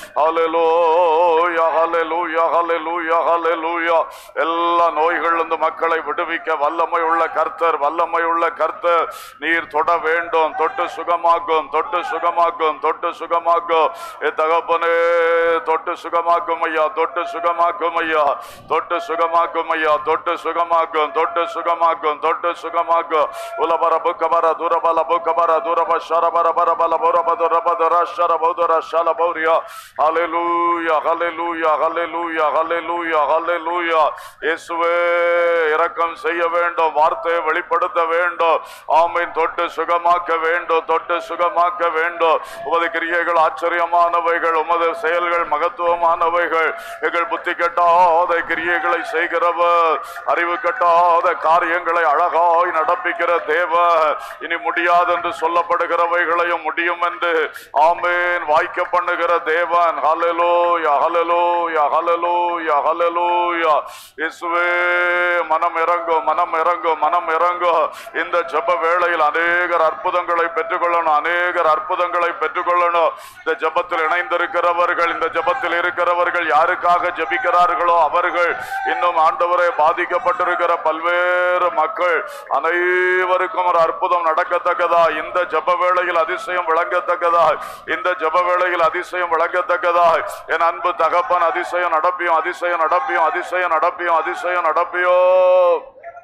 ஹalleluya ஹalleluya ஹalleluya ஹalleluya எல்லா நோய்களிலிருந்து மக்களை விடுவிக்க வல்லமை உள்ள கர்த்தர் வல்லமை உள்ள கர்த்தர் நீர் தொட வேண்டும் தொட்டு சுகமாக்கும் தொட்டு சுகமாக்கும் தொட்டு சுகமாக்கும் எ தகப்பனே தொட்டு சுகமாக்கும் ஐயா தொட்டு சுகமாக்கும் ஐயா தொட்டு சுகமாக்கும் ஐயா தொட்டு சுகமாக்கும் தொட்டு சுகமாக்கும் தொட்டு சுகமாக்கும் உலபர புக்கபர துரபல புக்கபர துரப ஷரபர பரபல புரப துரப துர ஷரப துர ஷல பௌரியா ஹalleluya ஹalleluya ஹalleluya ஹalleluya ஹalleluya இயேசுவே இரக்கம் செய்ய வேண்டும் வார்த்தையை வெளிப்படுத்த வேண்டும் ஆமீன் தொட்டு சுகமாக்க வேண்டும் தொட்டு சுகமாக்க வேண்டும் உமது கிரியைகள் ஆச்சரியமானவைகள் உமது செயல்கள் மகத்துவமானவைகள் எங்கள் புத்தி கெட்டாத கிரியைகளை செய்கிறவர் அறிவு கெட்டாத காரியங்களை அழகாய் நடப்பிக்கிற தேவ இனி முடியாது என்று சொல்லப்படுகிறவைகளையும் முடியும் என்று ஆமேன் வாய்க்க பண்ணுகிற தேவன் ஹalleluya ஹalleluya ஹalleluya ஹalleluya இயேசுவே மனம் இறங்கும் மனம் இறங்கும் மனம் இறங்கும் இந்த ஜெப வேளையில் அநேகர் அற்புதங்களை பெற்றுக்கொள்ளணும் அநேகர் அற்புதங்களை பெற்றுக்கொள்ளணும் இந்த ஜெபத்தில் இணைந்திருக்கிறவர்கள் இந்த ஜெபத்தில் இருக்கிறவர்கள் யாருக்காக ஜெபிக்கிறார்களோ அவர்கள் இன்னும் ஆண்டவரை பாதிக்கப்பட்டிருக்கிற பல்வேறு மக்கள் அனைவருக்கும் ஒரு அற்புதம் நடக்கத்தக்கதா இந்த ஜெப வேளையில் அதிசயம் விளங்கத்தக்கதா இந்த ஜெப வேளையில் அதிசயம் விளங்கத்தக்கதா என் அன்பு தகப்பன் அதிசயம் நடப்பியும் அதிசயம் நடப்பியும் அதிசயம் நடப்பியும் அதிசயம் நடப்பியும்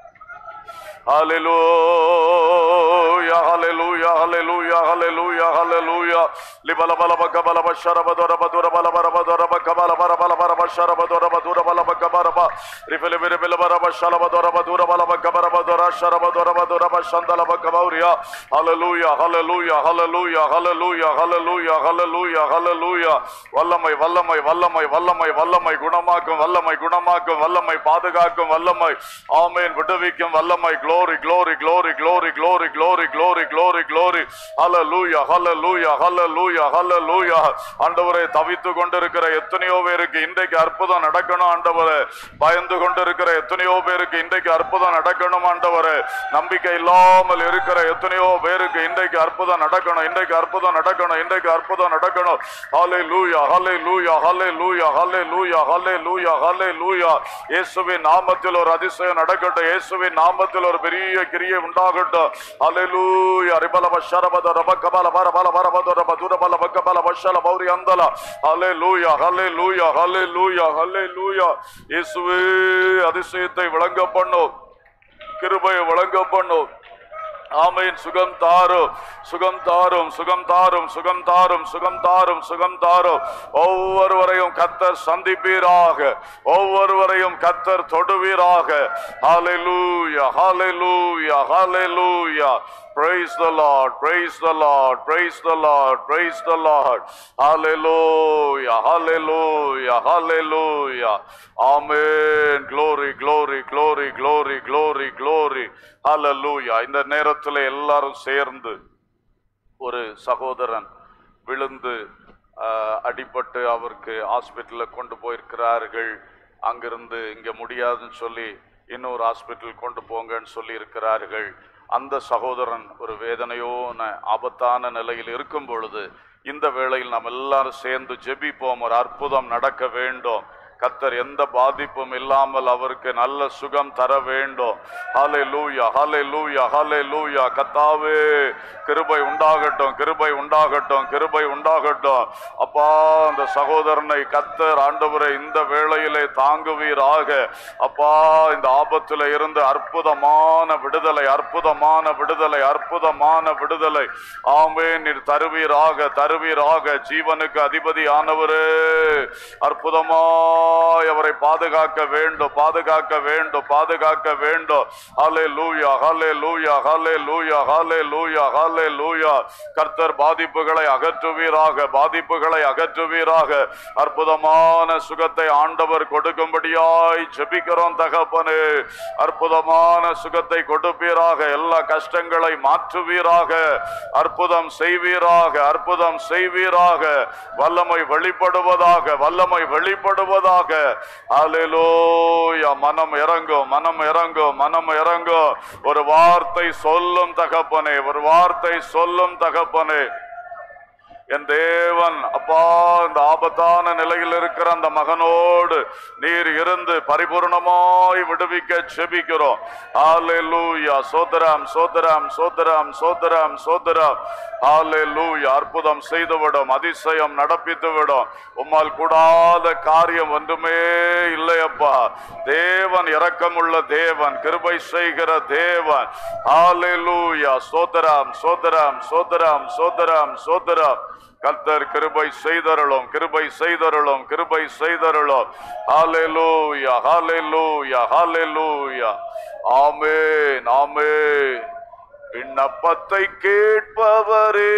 Hallelujah, hallelujah, hallelujah, hallelujah, hallelujah. Libala bala baka bala ba sharaba dora ba dora bala bara ba dora ba kabala bara bala bara ba sharaba dora ba dora bala ba kabara ba. Rifele bere bele bara ba shalaba dora ba dora bala ba kabara ba dora sharaba dora ba dora ba shandala ba kabauria. Hallelujah, hallelujah, hallelujah, hallelujah, hallelujah, hallelujah, hallelujah. வல்லமை வல்லமை வல்லமை வல்லமை வல்லமை குணமாக்கும் வல்லமை குணமாக்கும் வல்லமை பாதுகாக்கும் வல்லமை ஆமேன் விடுவிக்கும் வல்லமை glory glory glory glory glory glory glory glory glory hallelujah hallelujah hallelujah hallelujah ஆண்டவரே தவித்து கொண்டிருக்கிற எத்தனையோ பேருக்கு இன்றைக்கு அற்புதம் நடக்கணும் ஆண்டவரே பயந்து கொண்டிருக்கிற எத்தனையோ பேருக்கு இன்றைக்கு அற்புதம் நடக்கணும் ஆண்டவரே நம்பிக்கை இல்லாமல் இருக்கிற எத்தனையோ பேருக்கு இன்றைக்கு அற்புதம் நடக்கணும் இன்றைக்கு அற்புதம் நடக்கணும் இன்றைக்கு அற்புதம் நடக்கணும் hallelujah hallelujah hallelujah hallelujah hallelujah hallelujah இயேசுவின் நாமத்தில் ஒரு அதிசயம் நடக்கட்டும் இயேசுவின் நாமத்தில் ஒரு பெரிய கிரியை உண்டாகட்டும் ஹalleluya ரிபலப ஷரபத ரபகபல பரபல பரபத ரபதுரபல பக்கபல பஷல பௌரி அந்தல ஹalleluya ஹalleluya ஹalleluya ஹalleluya இயேசுவே அதிசயத்தை விளங்க பண்ணும் கிருபையை விளங்க பண்ணும் ஆமீன் சுகம் தாரும் சுகம் தாரும் சுகம் தாரும் சுகம் தாரும் சுகம் தாரும் சுகம் தாரும் ஒவ்வொருவரையும் கத்தர் சந்திப்பீராக ஒவ்வொருவரையும் கத்தர் தொடுவீராக ஹalleluya hallelujah hallelujah praise the lord praise the lord praise the lord praise the lord hallelujah hallelujah hallelujah amen glory glory glory glory glory glory hallelujah இந்த நேரத்தில் எல்லாரும் சேர்ந்து ஒரு சகோதரன் விழுந்து ஆஹ், அடிபட்டு அவருக்கு ஹாஸ்பிட்டலில் கொண்டு போயிருக்கிறார்கள் அங்கிருந்து இங்க முடியாதுன்னு சொல்லி இன்னொரு ஹாஸ்பிட்டல் கொண்டு போங்கன்னு சொல்லி இருக்கிறார்கள் அந்த சகோதரன் ஒரு வேதனையோன ஆபத்தான நிலையில் இருக்கும் பொழுது இந்த வேளையில் நாம் எல்லாரும் சேர்ந்து ஜெபிப்போம் ஒரு அற்புதம் நடக்க வேண்டும் கத்தர் எந்த பாதிப்பும் இல்லாமல் அவருக்கு நல்ல சுகம் தர வேண்டும் ஹலே லூயா ஹலே லூயா ஹலே லூயா கத்தாவே கிருபை உண்டாகட்டும் கிருபை உண்டாகட்டும் கிருபை உண்டாகட்டும் அப்பா அந்த சகோதரனை கத்தர் ஆண்டவரை இந்த வேளையிலே தாங்குவீராக அப்பா இந்த ஆபத்துல இருந்து அற்புதமான விடுதலை அற்புதமான விடுதலை அற்புதமான விடுதலை ஆமே நீர் தருவீராக தருவீராக ஜீவனுக்கு அதிபதி ஆனவரே அற்புதமான அதிகமாய் அவரை பாதுகாக்க வேண்டும் பாதுகாக்க வேண்டும் பாதுகாக்க வேண்டும் ஹலே லூயா ஹலே லூயா ஹலே லூயா ஹலே லூயா ஹலே லூயா கர்த்தர் பாதிப்புகளை அகற்றுவீராக பாதிப்புகளை அகற்றுவீராக அற்புதமான சுகத்தை ஆண்டவர் கொடுக்கும்படியாய் ஜெபிக்கிறோம் தகப்பனே அற்புதமான சுகத்தை கொடுப்பீராக எல்லா கஷ்டங்களை மாற்றுவீராக அற்புதம் செய்வீராக அற்புதம் செய்வீராக வல்லமை வெளிப்படுவதாக வல்லமை வெளிப்படுவதாக அல்லேலூயா மனம் இறங்கும் மனம் இறங்கும் மனம் இறங்கும் ஒரு வார்த்தை சொல்லும் தகப்பனே ஒரு வார்த்தை சொல்லும் தகப்பனே என் தேவன் அப்பா இந்த ஆபத்தான நிலையில் இருக்கிற அந்த மகனோடு நீர் இருந்து பரிபூர்ணமாய் விடுவிக்க செபிக்கிறோம் ஹalleluya சோதரம் சோதரம் சோதரம் சோதரம் சோதரம் ஹalleluya அற்புதம் செய்துவிடும் அதிசயம் நடப்பித்து விடும் உம்மால் கூடாத காரியம் ஒன்றுமே இல்லையப்பா தேவன் இரக்கமுள்ள தேவன் கிருபை செய்கிற தேவன் ஹalleluya சோதரம் சோதரம் சோதரம் சோதரம் சோதரம் கர்த்தர் கிருபை செய்தருளும் கிருபை செய்தருளும் கிருபை செய்தருளும் ஹalleluya ஹalleluya ஹalleluya ஆமென் ஆமென் விண்ணப்பத்தை கேட்பவரே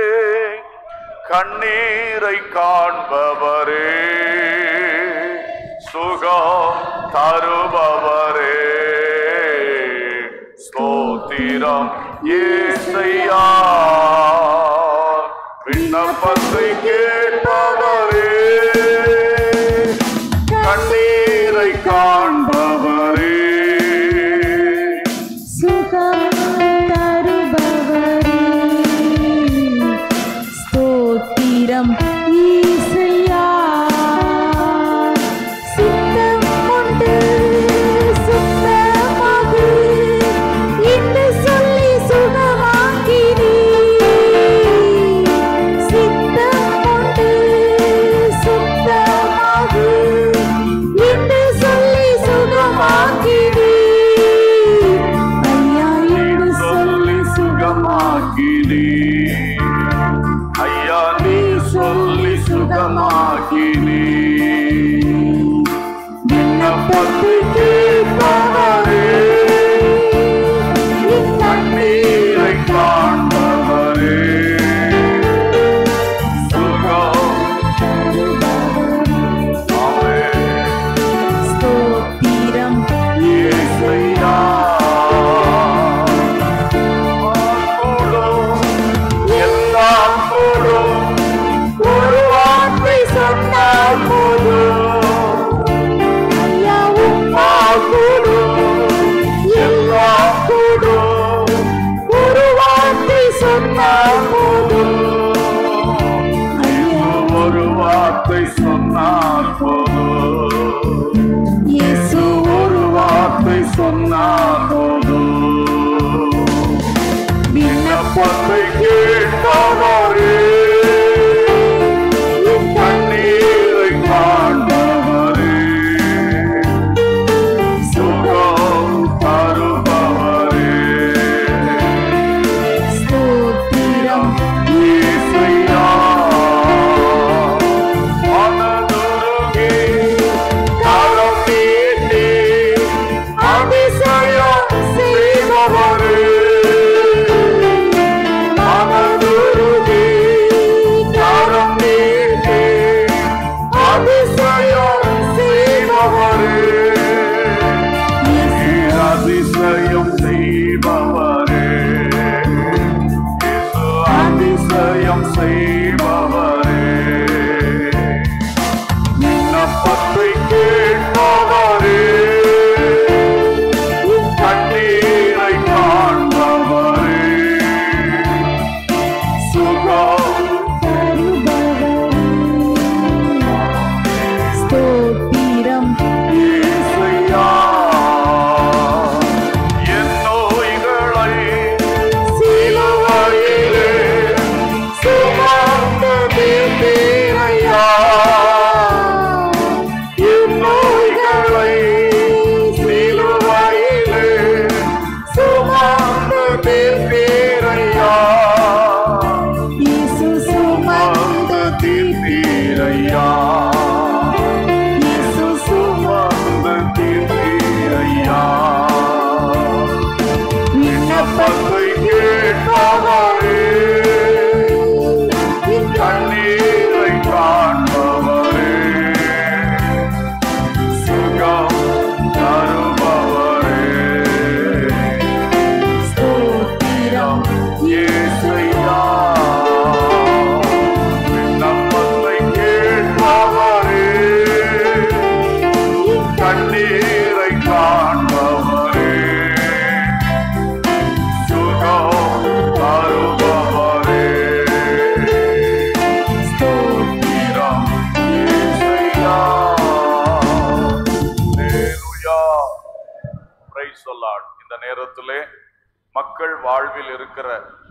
கண்ணீரை காண்பவரே சுகம் தருபவரே ஸ்தோத்திரம் ஏசையா விண்ணப்பத்தை கேட்பவரே கண்ணீரை காண்பவரே சுகம் தருபவரே ஸ்தோத்திரம் ஈசையா சித்தம் கொண்டு சுத்தமாகு என்று சொல்லி சுகமாக்கினீ சித்தம் கொண்டு சுத்தமாகு என்று சொல்லி சுகமாக்கினீ ஐயா என்று சொல்லி சுகமாக்கினே ஐயா நீ சொல்லி சுகமாக்கினே விண்ணப்பத்தை கேட்பவரே கண்ணீரை காண்பவரே சுகம் ஆமென் ஸ்தோத்திரம் இயேசையா கூடும் எல்லாம் கூடும் ஒரு வார்த்தை சொன்னால் போதும் ஐயா உம்மா கூடும் எல்லாம் கூடும் ஒரு வார்த்தை சொன்னால் போதும் ஐயா ஒரு வார்த்தை சொன்னால் போதும் இயேசு ஒரு வார்த்தை சொன்னால் போதும் விண்ணப்பத்தை கேட்பவரே கண்ணீரை காண்பவரே சுகம் தருபவரே ஸ்தோத்திரம் இயேசையா மனதுருகி கரம் நீட்டி அதிசயம் நேரத்திலே மக்கள் வாழ்வில் இருக்கிற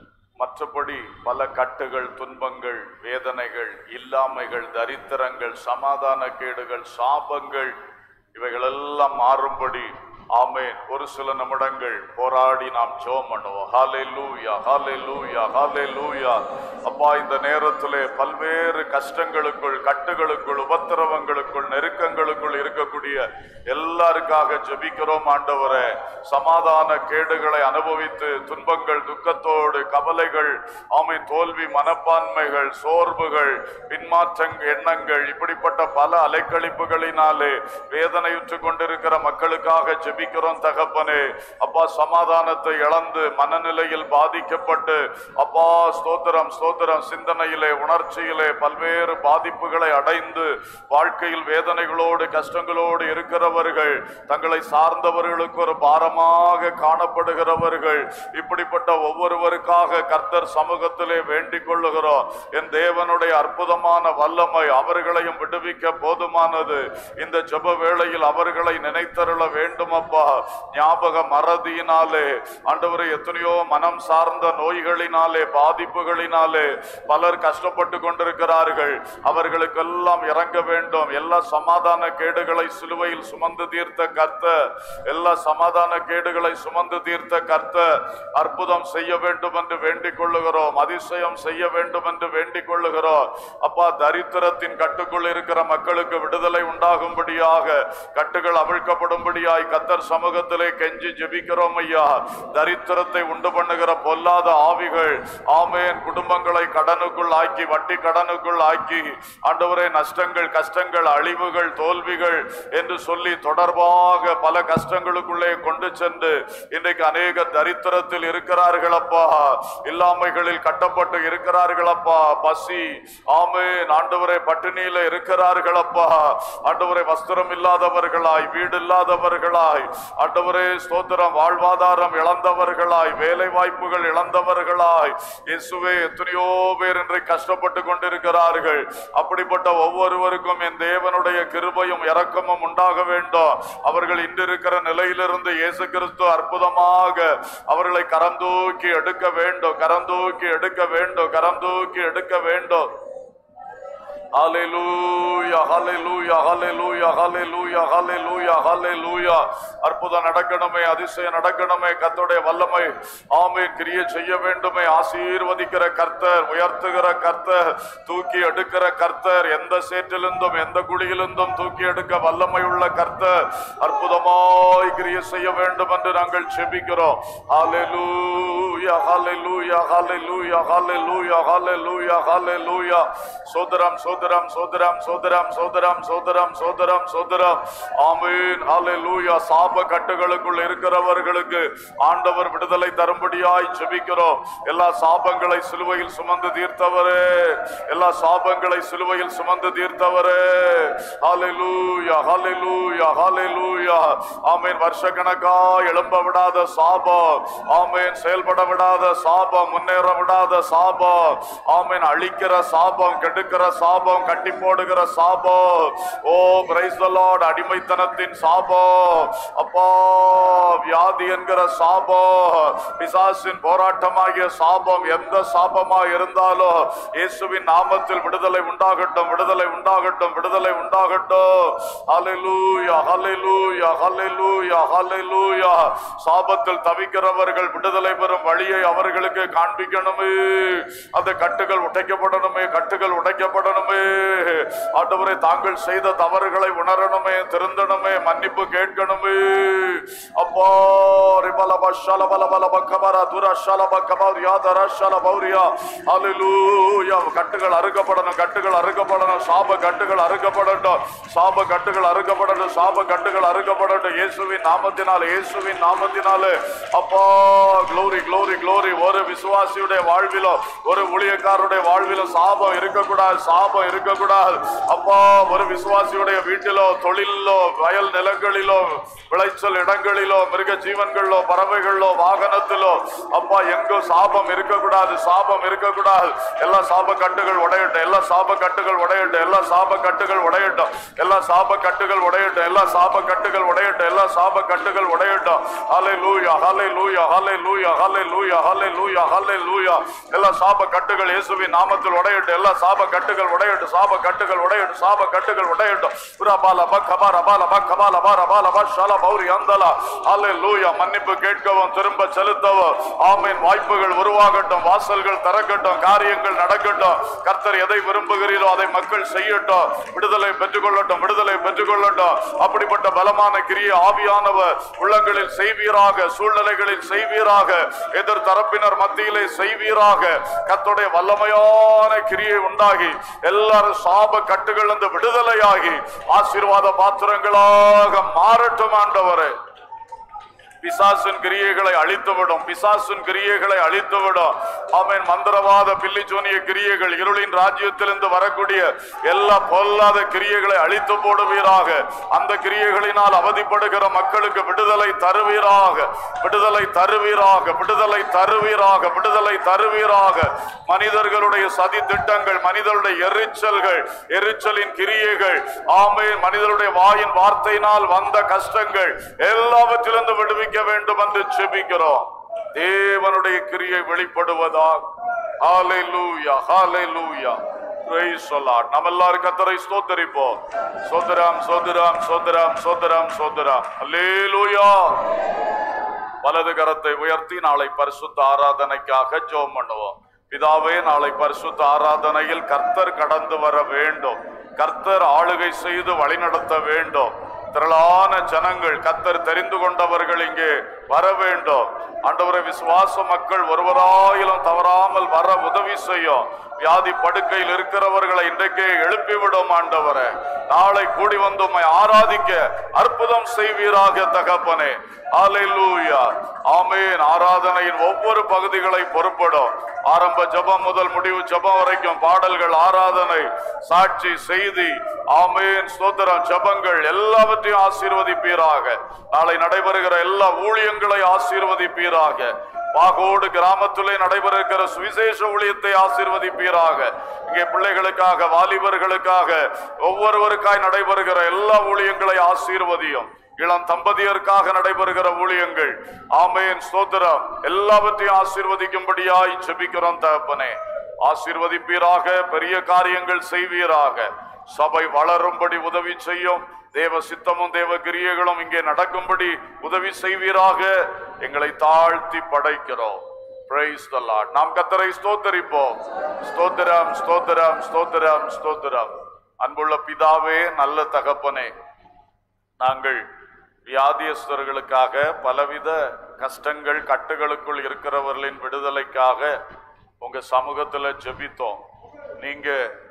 மற்றபடி பல கட்டுகள் துன்பங்கள் வேதனைகள் இல்லாமைகள் தரித்திரங்கள் சமாதான கேடுகள் சாபங்கள் இவைகளெல்லாம் மாறும்படி ஆமென் ஒரு சில நிமிடங்கள் போராடி நாம் ஜெபம் பண்ணுவோம் ஹாலே லூயா ஹாலே லூயா ஹாலே லூயா அப்பா இந்த நேரத்திலே பல்வேறு கஷ்டங்களுக்குள் கட்டுகளுக்குள் உபத்திரவங்களுக்குள் நெருக்கங்களுக்குள் இருக்கக்கூடிய எல்லாருக்காக ஜெபிக்கிறோம் ஆண்டவரே சமாதான கேடுகளை அனுபவித்து துன்பங்கள் துக்கத்தோடு கவலைகள் ஆமை தோல்வி மனப்பான்மைகள் சோர்வுகள் பின்மாற்ற எண்ணங்கள் இப்படிப்பட்ட பல அலைக்கழிப்புகளினாலே வேதனையுற்று கொண்டிருக்கிற மக்களுக்காக ஜெபிக்கிறோம் தகப்பனே அப்பா சமாதானத்தை இழந்து மனநிலையில் பாதிக்கப்பட்டு அப்பா ஸ்தோத்திரம் ஸ்தோத்திரம் சிந்தனையிலே உணர்ச்சியிலே பல்வேறு பாதிப்புகளை அடைந்து வாழ்க்கையில் வேதனைகளோடு கஷ்டங்களோடு இருக்கிறவர்கள் தங்களை சார்ந்தவர்களுக்கு ஒரு பாரமாக காணப்படுகிறவர்கள் இப்படிப்பட்ட ஒவ்வொருவருக்காக கர்த்தர் சமூகத்திலே வேண்டிக் கொள்ளுகிறோம் என் தேவனுடைய அற்புதமான வல்லமை அவர்களையும் விடுவிக்க போதுமானது இந்த ஜெப வேளையில் அவர்களை நினைத்தருள வேண்டும் அப்பா ஞாபக மறதியினாலே ஆண்டவரை எத்தனையோ மனம் சார்ந்த நோய்களினாலே பாதிப்புகளினாலே பலர் கஷ்டப்பட்டு கொண்டிருக்கிறார்கள் அவர்களுக்கெல்லாம் இறங்க வேண்டும் எல்லா சமாதான கேடுகளை சிலுவையில் சுமந்து தீர்த்த கர்த்த எல்லா சமாதான கேடுகளை சுமந்து தீர்த்த கர்த்த அற்புதம் செய்ய வேண்டும் என்று வேண்டிக் கொள்ளுகிறோம் அதிசயம் செய்ய வேண்டும் என்று வேண்டிக் கொள்ளுகிறோம் அப்பா தரித்திரத்தின் கட்டுக்குள் இருக்கிற மக்களுக்கு விடுதலை உண்டாகும்படியாக கட்டுகள் அவிழ்க்கப்படும்படியாய் கத்தர் சமூகத்திலே கெஞ்சி ஜெபிக்கிறோம் ஐயா தரித்திரத்தை உண்டு பண்ணுகிற பொல்லாத ஆவிகள் ஆமேன் குடும்பங்களை கடனுக்குள் ஆக்கி வட்டி கடனுக்குள் ஆக்கி ஆண்டவரே நஷ்டங்கள் கஷ்டங்கள் அழிவுகள் தோல்விகள் என்று சொல்லி தொடர்பாக பல கஷ்டங்களுக்குள்ளே கொண்டு சென்று இன்றைக்கு அநேக தரித்திரத்தில் இருக்கிறார்கள் அப்பா இல்லாமைகளில் கட்டப்பட்டு இருக்கிறார்கள் அப்பா பசி ஆமேன் ஆண்டவரே பட்டினியில இருக்கிறார்கள் அப்பா ஆண்டவரே வஸ்திரம் இல்லாதவர்களாய் வீடு இல்லாதவர்களாய் ஆண்டவரே ஸ்தோத்திரம் வாழ்வாதாரம் இழந்தவர்களாய் வேலை வாய்ப்புகள் இழந்தவர்களாய் இயேசுவே எத்தனையோ பேர் இன்றைக்கு கஷ்டப்பட்டு கொண்டிருக்கிறார்கள் அப்படிப்பட்ட ஒவ்வொருவருக்கும் என் தேவனுடைய கிருபையும் இரக்கமும் உண்டாக வேண்டும் அவர்கள் இன்று இருக்கிற நிலையிலிருந்து இயேசு கிறிஸ்து அற்புதமாக அவர்களை கரம் தூக்கி எடுக்க வேண்டும் கரம் தூக்கி எடுக்க வேண்டும் கரம் தூக்கி எடுக்க வேண்டும் ஹalleluya ஹalleluya ஹalleluya ஹalleluya ஹalleluya ஹalleluya அற்புதம் நடக்கணுமே அதிசயம் நடக்கணுமே கர்த்தருடைய வல்லமை ஆமென் கிரியை செய்ய வேண்டுமே ஆசீர்வதிக்கிற கர்த்தர் உயர்த்துகிற கர்த்தர் தூக்கி எடுக்கிற கர்த்தர் எந்த சேற்றிலிருந்தும் எந்த குழியிலிருந்தும் தூக்கி எடுக்க வல்லமை உள்ள கர்த்தர் அற்புதமாய் கிரியை செய்ய வேண்டும் என்று நாங்கள் செபிக்கிறோம் ஹalleluya ஹalleluya ஹalleluya ஹalleluya ஹalleluya ஹalleluya சோதரம் சோதரம் சோதரம் சோதரம் சோதரம் சோதரம் சோதரம் சோதரம் ஆமீன் ஹalleluya சாப கட்டுகளுக்குள் இருக்கிறவர்களுக்கு ஆண்டவர் விடுதலை தரும்படியாய் ஜெபிக்கிறோம் எல்லா சாபங்களை சிலுவையில் சுமந்து தீர்த்தவரே எல்லா சாபங்களை சிலுவையில் சுமந்து தீர்த்தவரே ஹalleluya ஹalleluya ஹalleluya ஆமென் வருஷக்கணக்கா எழும்ப விடாத சாபம் ஆமென் செயல்பட விடாத சாபம் முன்னேற விடாத சாபம் ஆமென் அழிக்கிற சாபம் கெடுக்கிற சாபம் கட்டி போடுகிற சாபம் ஓ பிரைஸ் தி லார்ட் அடிமைத்தனத்தின் சாபம் அப்பா வியாதி என்கிற சாபம் பிசாசின் போராட்டமாகிய சாபம் எந்த சாபமா இருந்தாலும் இயேசுவின் நாமத்தில் விடுதலை உண்டாகட்டும் விடுதலை உண்டாகட்டும் விடுதலை உண்டாகட்டும் ஹalleluya ஹalleluya ஹalleluya ஹalleluya சாபத்தில் தவிக்கிறவர்கள் விடுதலை பெறும் வழியை அவர்களுக்கு காண்பிக்கணுமே அந்த கட்டுகள் உடைக்கப்படணுமே கட்டுகள் உடைக்கப்படணுமே ஆண்டவரை தாங்கள் செய்த தவறுகளை உணரணுமே திருந்தணுமே மன்னிப்பு கேட்கணுமே அப்பா ரிபல பஷல பல பல பக்கபர துரஷல பக்கபர் யாதர ஷல பௌரியா ஹalleluya கட்டுகள் அறுக்கப்படணும் கட்டுகள் அறுக்கப்படணும் சாப கட்டுகள் அறுக்கப்படட்டும் சாப கட்டுகள் அறுக்கப்படட்டும் சாப கட்டுகள் அறுக்கப்படட்டும் இயேசுவின் நாமத்தினால இயேசுவின் நாமத்தினால அப்பா glory glory glory glory ஒரு விசுவாசியுடைய வாழ்விலோ ஒரு ஊழியக்காரருடைய வாழ்விலோ சாபம் இருக்கக்கூடாது சாபம் இருக்கக்கூடாது அப்பா ஒரு விசுவாசியுடைய வீட்டிலோ தொழிலிலோ வயல் நிலங்களிலோ விளைச்சல் இடங்களிலோ மிருக ஜீவன்களிலோ பறவைகளிலோ வாகனத்திலோ அப்பா எங்கோ சாபம் இருக்கக்கூடாது சாபம் இருக்கக்கூடாது எல்லா சாப கட்டுகள் உடையட்டும் எல்லா சாப கட்டுகள் உடையட்டும் எல்லா சாப கட்டுகள் உடையட்டும் எல்லா சாப கட்டுகள் உடையட்டும் எல்லா சாப கட்டுகள் உடையட்டும் எல்லா சாப கட்டுகள் உடையட்டும் ஹலே லூயா ஹலே லூயா ஹலே லூயா ஹலே லூயா ஹலே லூயா ஹலே லூயா எல்லா சாப கட்டுகள் இயேசுவின் நாமத்தில் உடையட்டும் எல்லா சாப கட்டுகள் உடையட்டும் சாப கட்டுகள் உடையட்டும் சாப கட்டுகள் உடையட்டும் ரபால பக்கபா ரபால பக்கபா லபா ரபால பஷால பௌரி அந்தலா ஹலே லூயா மன்னிப்பு கேட்கவும் திரும்ப செலுத்தவும் ஆமீன் வாய்ப்புகள் உருவாகட்டும் வாசல்கள் திறக்கட்டும் காரியங்கள் நடக்கட்டும் கர்த்தர் எதை விரும்புகிறீரோ அதை மக்கள் செய்யட்டும் விடுதலை பெற்றுக்கொள்ளட்டும் விடுதலை பெற்றுக்கொள்ளட்டும் அப்படிப்பட்ட பலமான கிரிய ஆவியானவர் உள்ளங்களில் செய்வீராக சூழ்நிலைகளில் செய்வீராக எதிர் தரப்பினர் மத்தியிலே செய்வீராக கர்த்தருடைய வல்லமையான கிரியை உண்டாகி எல்லாரும் சாப கட்டுகள் இருந்து விடுதலையாகி ஆசீர்வாத பாத்திரங்களாக மாறட்டும் ஆண்டவரே பிசாசின் கிரியைகளை அழித்துவிடும் பிசாசின் கிரியைகளை அழித்துவிடும் ஆமென் மந்திரவாத பில்லிச்சோனிய கிரியைகள் இருளின் ராஜ்யத்திலிருந்து வரக்கூடிய எல்லா பொல்லாத கிரியைகளை அழித்து போடுவீராக அந்த கிரியைகளினால் அவதிப்படுகிற மக்களுக்கு விடுதலை தருவீராக விடுதலை தருவீராக விடுதலை தருவீராக விடுதலை தருவீராக மனிதர்களுடைய சதி திட்டங்கள் மனிதருடைய எரிச்சல்கள் எரிச்சலின் கிரியைகள் ஆமென் மனிதருடைய வாயின் வார்த்தையினால் வந்த கஷ்டங்கள் எல்லாவற்றிலிருந்து விடுவிக்க வேண்டும் என்று செபிக்கிறோம் தேவனுடைய கிரியை வெளிப்படுவதாக ஹalleluya ஹalleluya praise the lord நம்ம எல்லாரும் கர்த்தரை ஸ்தோத்தரிப்போம் சோதரம் சோதரம் சோதரம் சோதரம் சோதரம் ஹalleluya வலது கரத்தை உயர்த்தி நாளை பரிசுத்த ஆராதனைக்காக ஜெபம் பண்ணுவோம் பிதாவே நாளை பரிசுத்த ஆராதனையில் கர்த்தர் கடந்து வர வேண்டும் கர்த்தர் ஆளுகை செய்து வழிநடத்த வேண்டும் திரளான ஜனங்கள் கர்த்தர் தெரிந்து கொண்டவர்கள் இங்கே வர வேண்டும் ஆண்டவரை விசுவாச மக்கள் ஒருவராயிலும் தவறாமல் வர உதவி செய்யும் வியாதி படுக்கையில் இருக்கிறவர்களை இன்றைக்கே எழுப்பிவிடும் ஆண்டவரே நாளை கூடி வந்து உம்மை ஆராதிக்க அற்புதம் செய்வீராக தகப்பனே ஹalleluya ஆமென் ஆராதனையின் ஒவ்வொரு பகுதிகளை பொறுப்படும் ஆரம்ப ஜெபம் முதல் முடிவு ஜெபம் வரைக்கும் பாடல்கள் ஆராதனை சாட்சி செய்தி ஆமென் ஸ்தோத்திரம் ஜெபங்கள் எல்லாவற்றையும் ஆசீர்வதிப்பீராக நாளை நடைபெறுகிற எல்லா ஊழியங்களை ஆசீர்வதிப்பீராக பாகோடு கிராமத்திலே நடைபெற இருக்கிற சுவிசேஷ ஊழியத்தை ஆசீர்வதிப்பீராக இங்கே பிள்ளைகளுக்காக வாலிபர்களுக்காக ஒவ்வொருவருக்காய் நடைபெறுகிற எல்லா ஊழியங்களை ஆசீர்வதியும் இளம் தம்பதியருக்காக நடைபெறுகிற ஊழியங்கள் ஆமேன் ஸ்தோத்திரம் எல்லாவற்றையும் ஆசீர்வதிக்கும்படியாய் ஜெபிக்கிறோம் தகப்பனே ஆசீர்வதிப்பீராக பெரிய காரியங்கள் செய்வீராக சபை வளரும்படி உதவி செய்யும் தேவ சித்தமும் தேவ கிரியைகளும் இங்கே நடக்கும்படி உதவி செய்வீராக எங்களை தாழ்த்தி படைக்கிறோம் Praise the Lord. நாம் கத்தரை ஸ்தோத்தரிப்போம் ஸ்தோத்திரம் ஸ்தோத்திரம் ஸ்தோத்திரம் ஸ்தோத்திரம் அன்புள்ள பிதாவே நல்ல தகப்பனே நாங்கள் வியாதியஸ்தர்களுக்காக பலவித கஷ்டங்கள் கட்டுகளுக்குள் இருக்கிறவர்களின் விடுதலைக்காக உங்க சமூகத்துல ஜெபித்தோம் நீங்க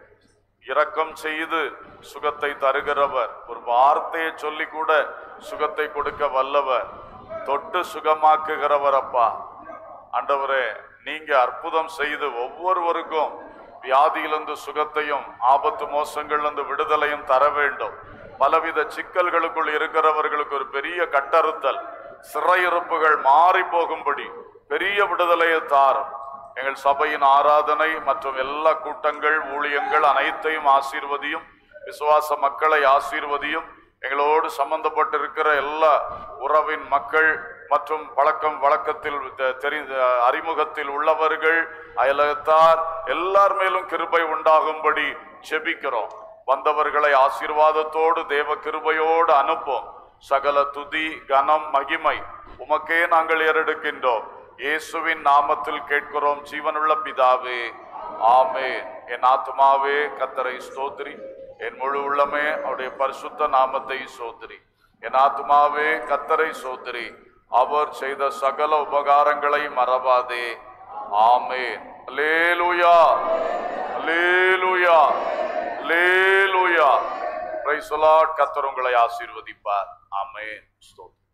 இரக்கம் செய்து சுகத்தை தருகிறவர் ஒரு வார்த்தையை சொல்லி கூட சுகத்தை கொடுக்க வல்லவர் தொட்டு சுகமாக்குகிறவர் அப்பா ஆண்டவரே நீங்க அற்புதம் செய்து ஒவ்வொருவருக்கும் வியாதியிலிருந்து சுகத்தையும் ஆபத்து மோசங்களிலிருந்து விடுதலையும் தர வேண்டும் பலவித சிக்கல்களுக்குள் இருக்கிறவர்களுக்கு ஒரு பெரிய கட்டறுத்தல் சிறையிருப்புகள் மாறி போகும்படி பெரிய விடுதலையை தாரும் எங்கள் சபையின் ஆராதனை மற்றும் எல்லா கூட்டங்கள் ஊழியங்கள் அனைத்தையும் ஆசீர்வதியும் விசுவாச மக்களை ஆசீர்வதியும் எங்களோடு சம்பந்தப்பட்டிருக்கிற எல்லா உறவின் மக்கள் மற்றும் பழக்கம் வழக்கத்தில் தெ- தெரிந்த அறிமுகத்தில் உள்ளவர்கள் அயலகத்தார் எல்லார் மேலும் கிருபை உண்டாகும்படி செபிக்கிறோம் வந்தவர்களை ஆசீர்வாதத்தோடு தேவ கிருபையோடு அனுப்பும் சகல துதி கனம் மகிமை உமக்கே நாங்கள் ஏறெடுக்கின்றோம் இயேசுவின் நாமத்தில் கேட்கிறோம் ஜீவனுள்ள பிதாவே ஆமென் என் ஆத்துமாவே கத்தரை ஸ்தோத்திரி என் முழு உள்ளமே அவருடைய பரிசுத்த நாமத்தை சோதரி என் ஆத்துமாவே கத்தரை சோதரி அவர் செய்த சகல உபகாரங்களை மறவாதே ஆமென் அல்லேலூயா அல்லேலூயா அல்லேலூயா பிரைஸ் கத்தர் உங்களை ஆசீர்வதிப்பார் ஆமென் ஸ்தோத்திரம்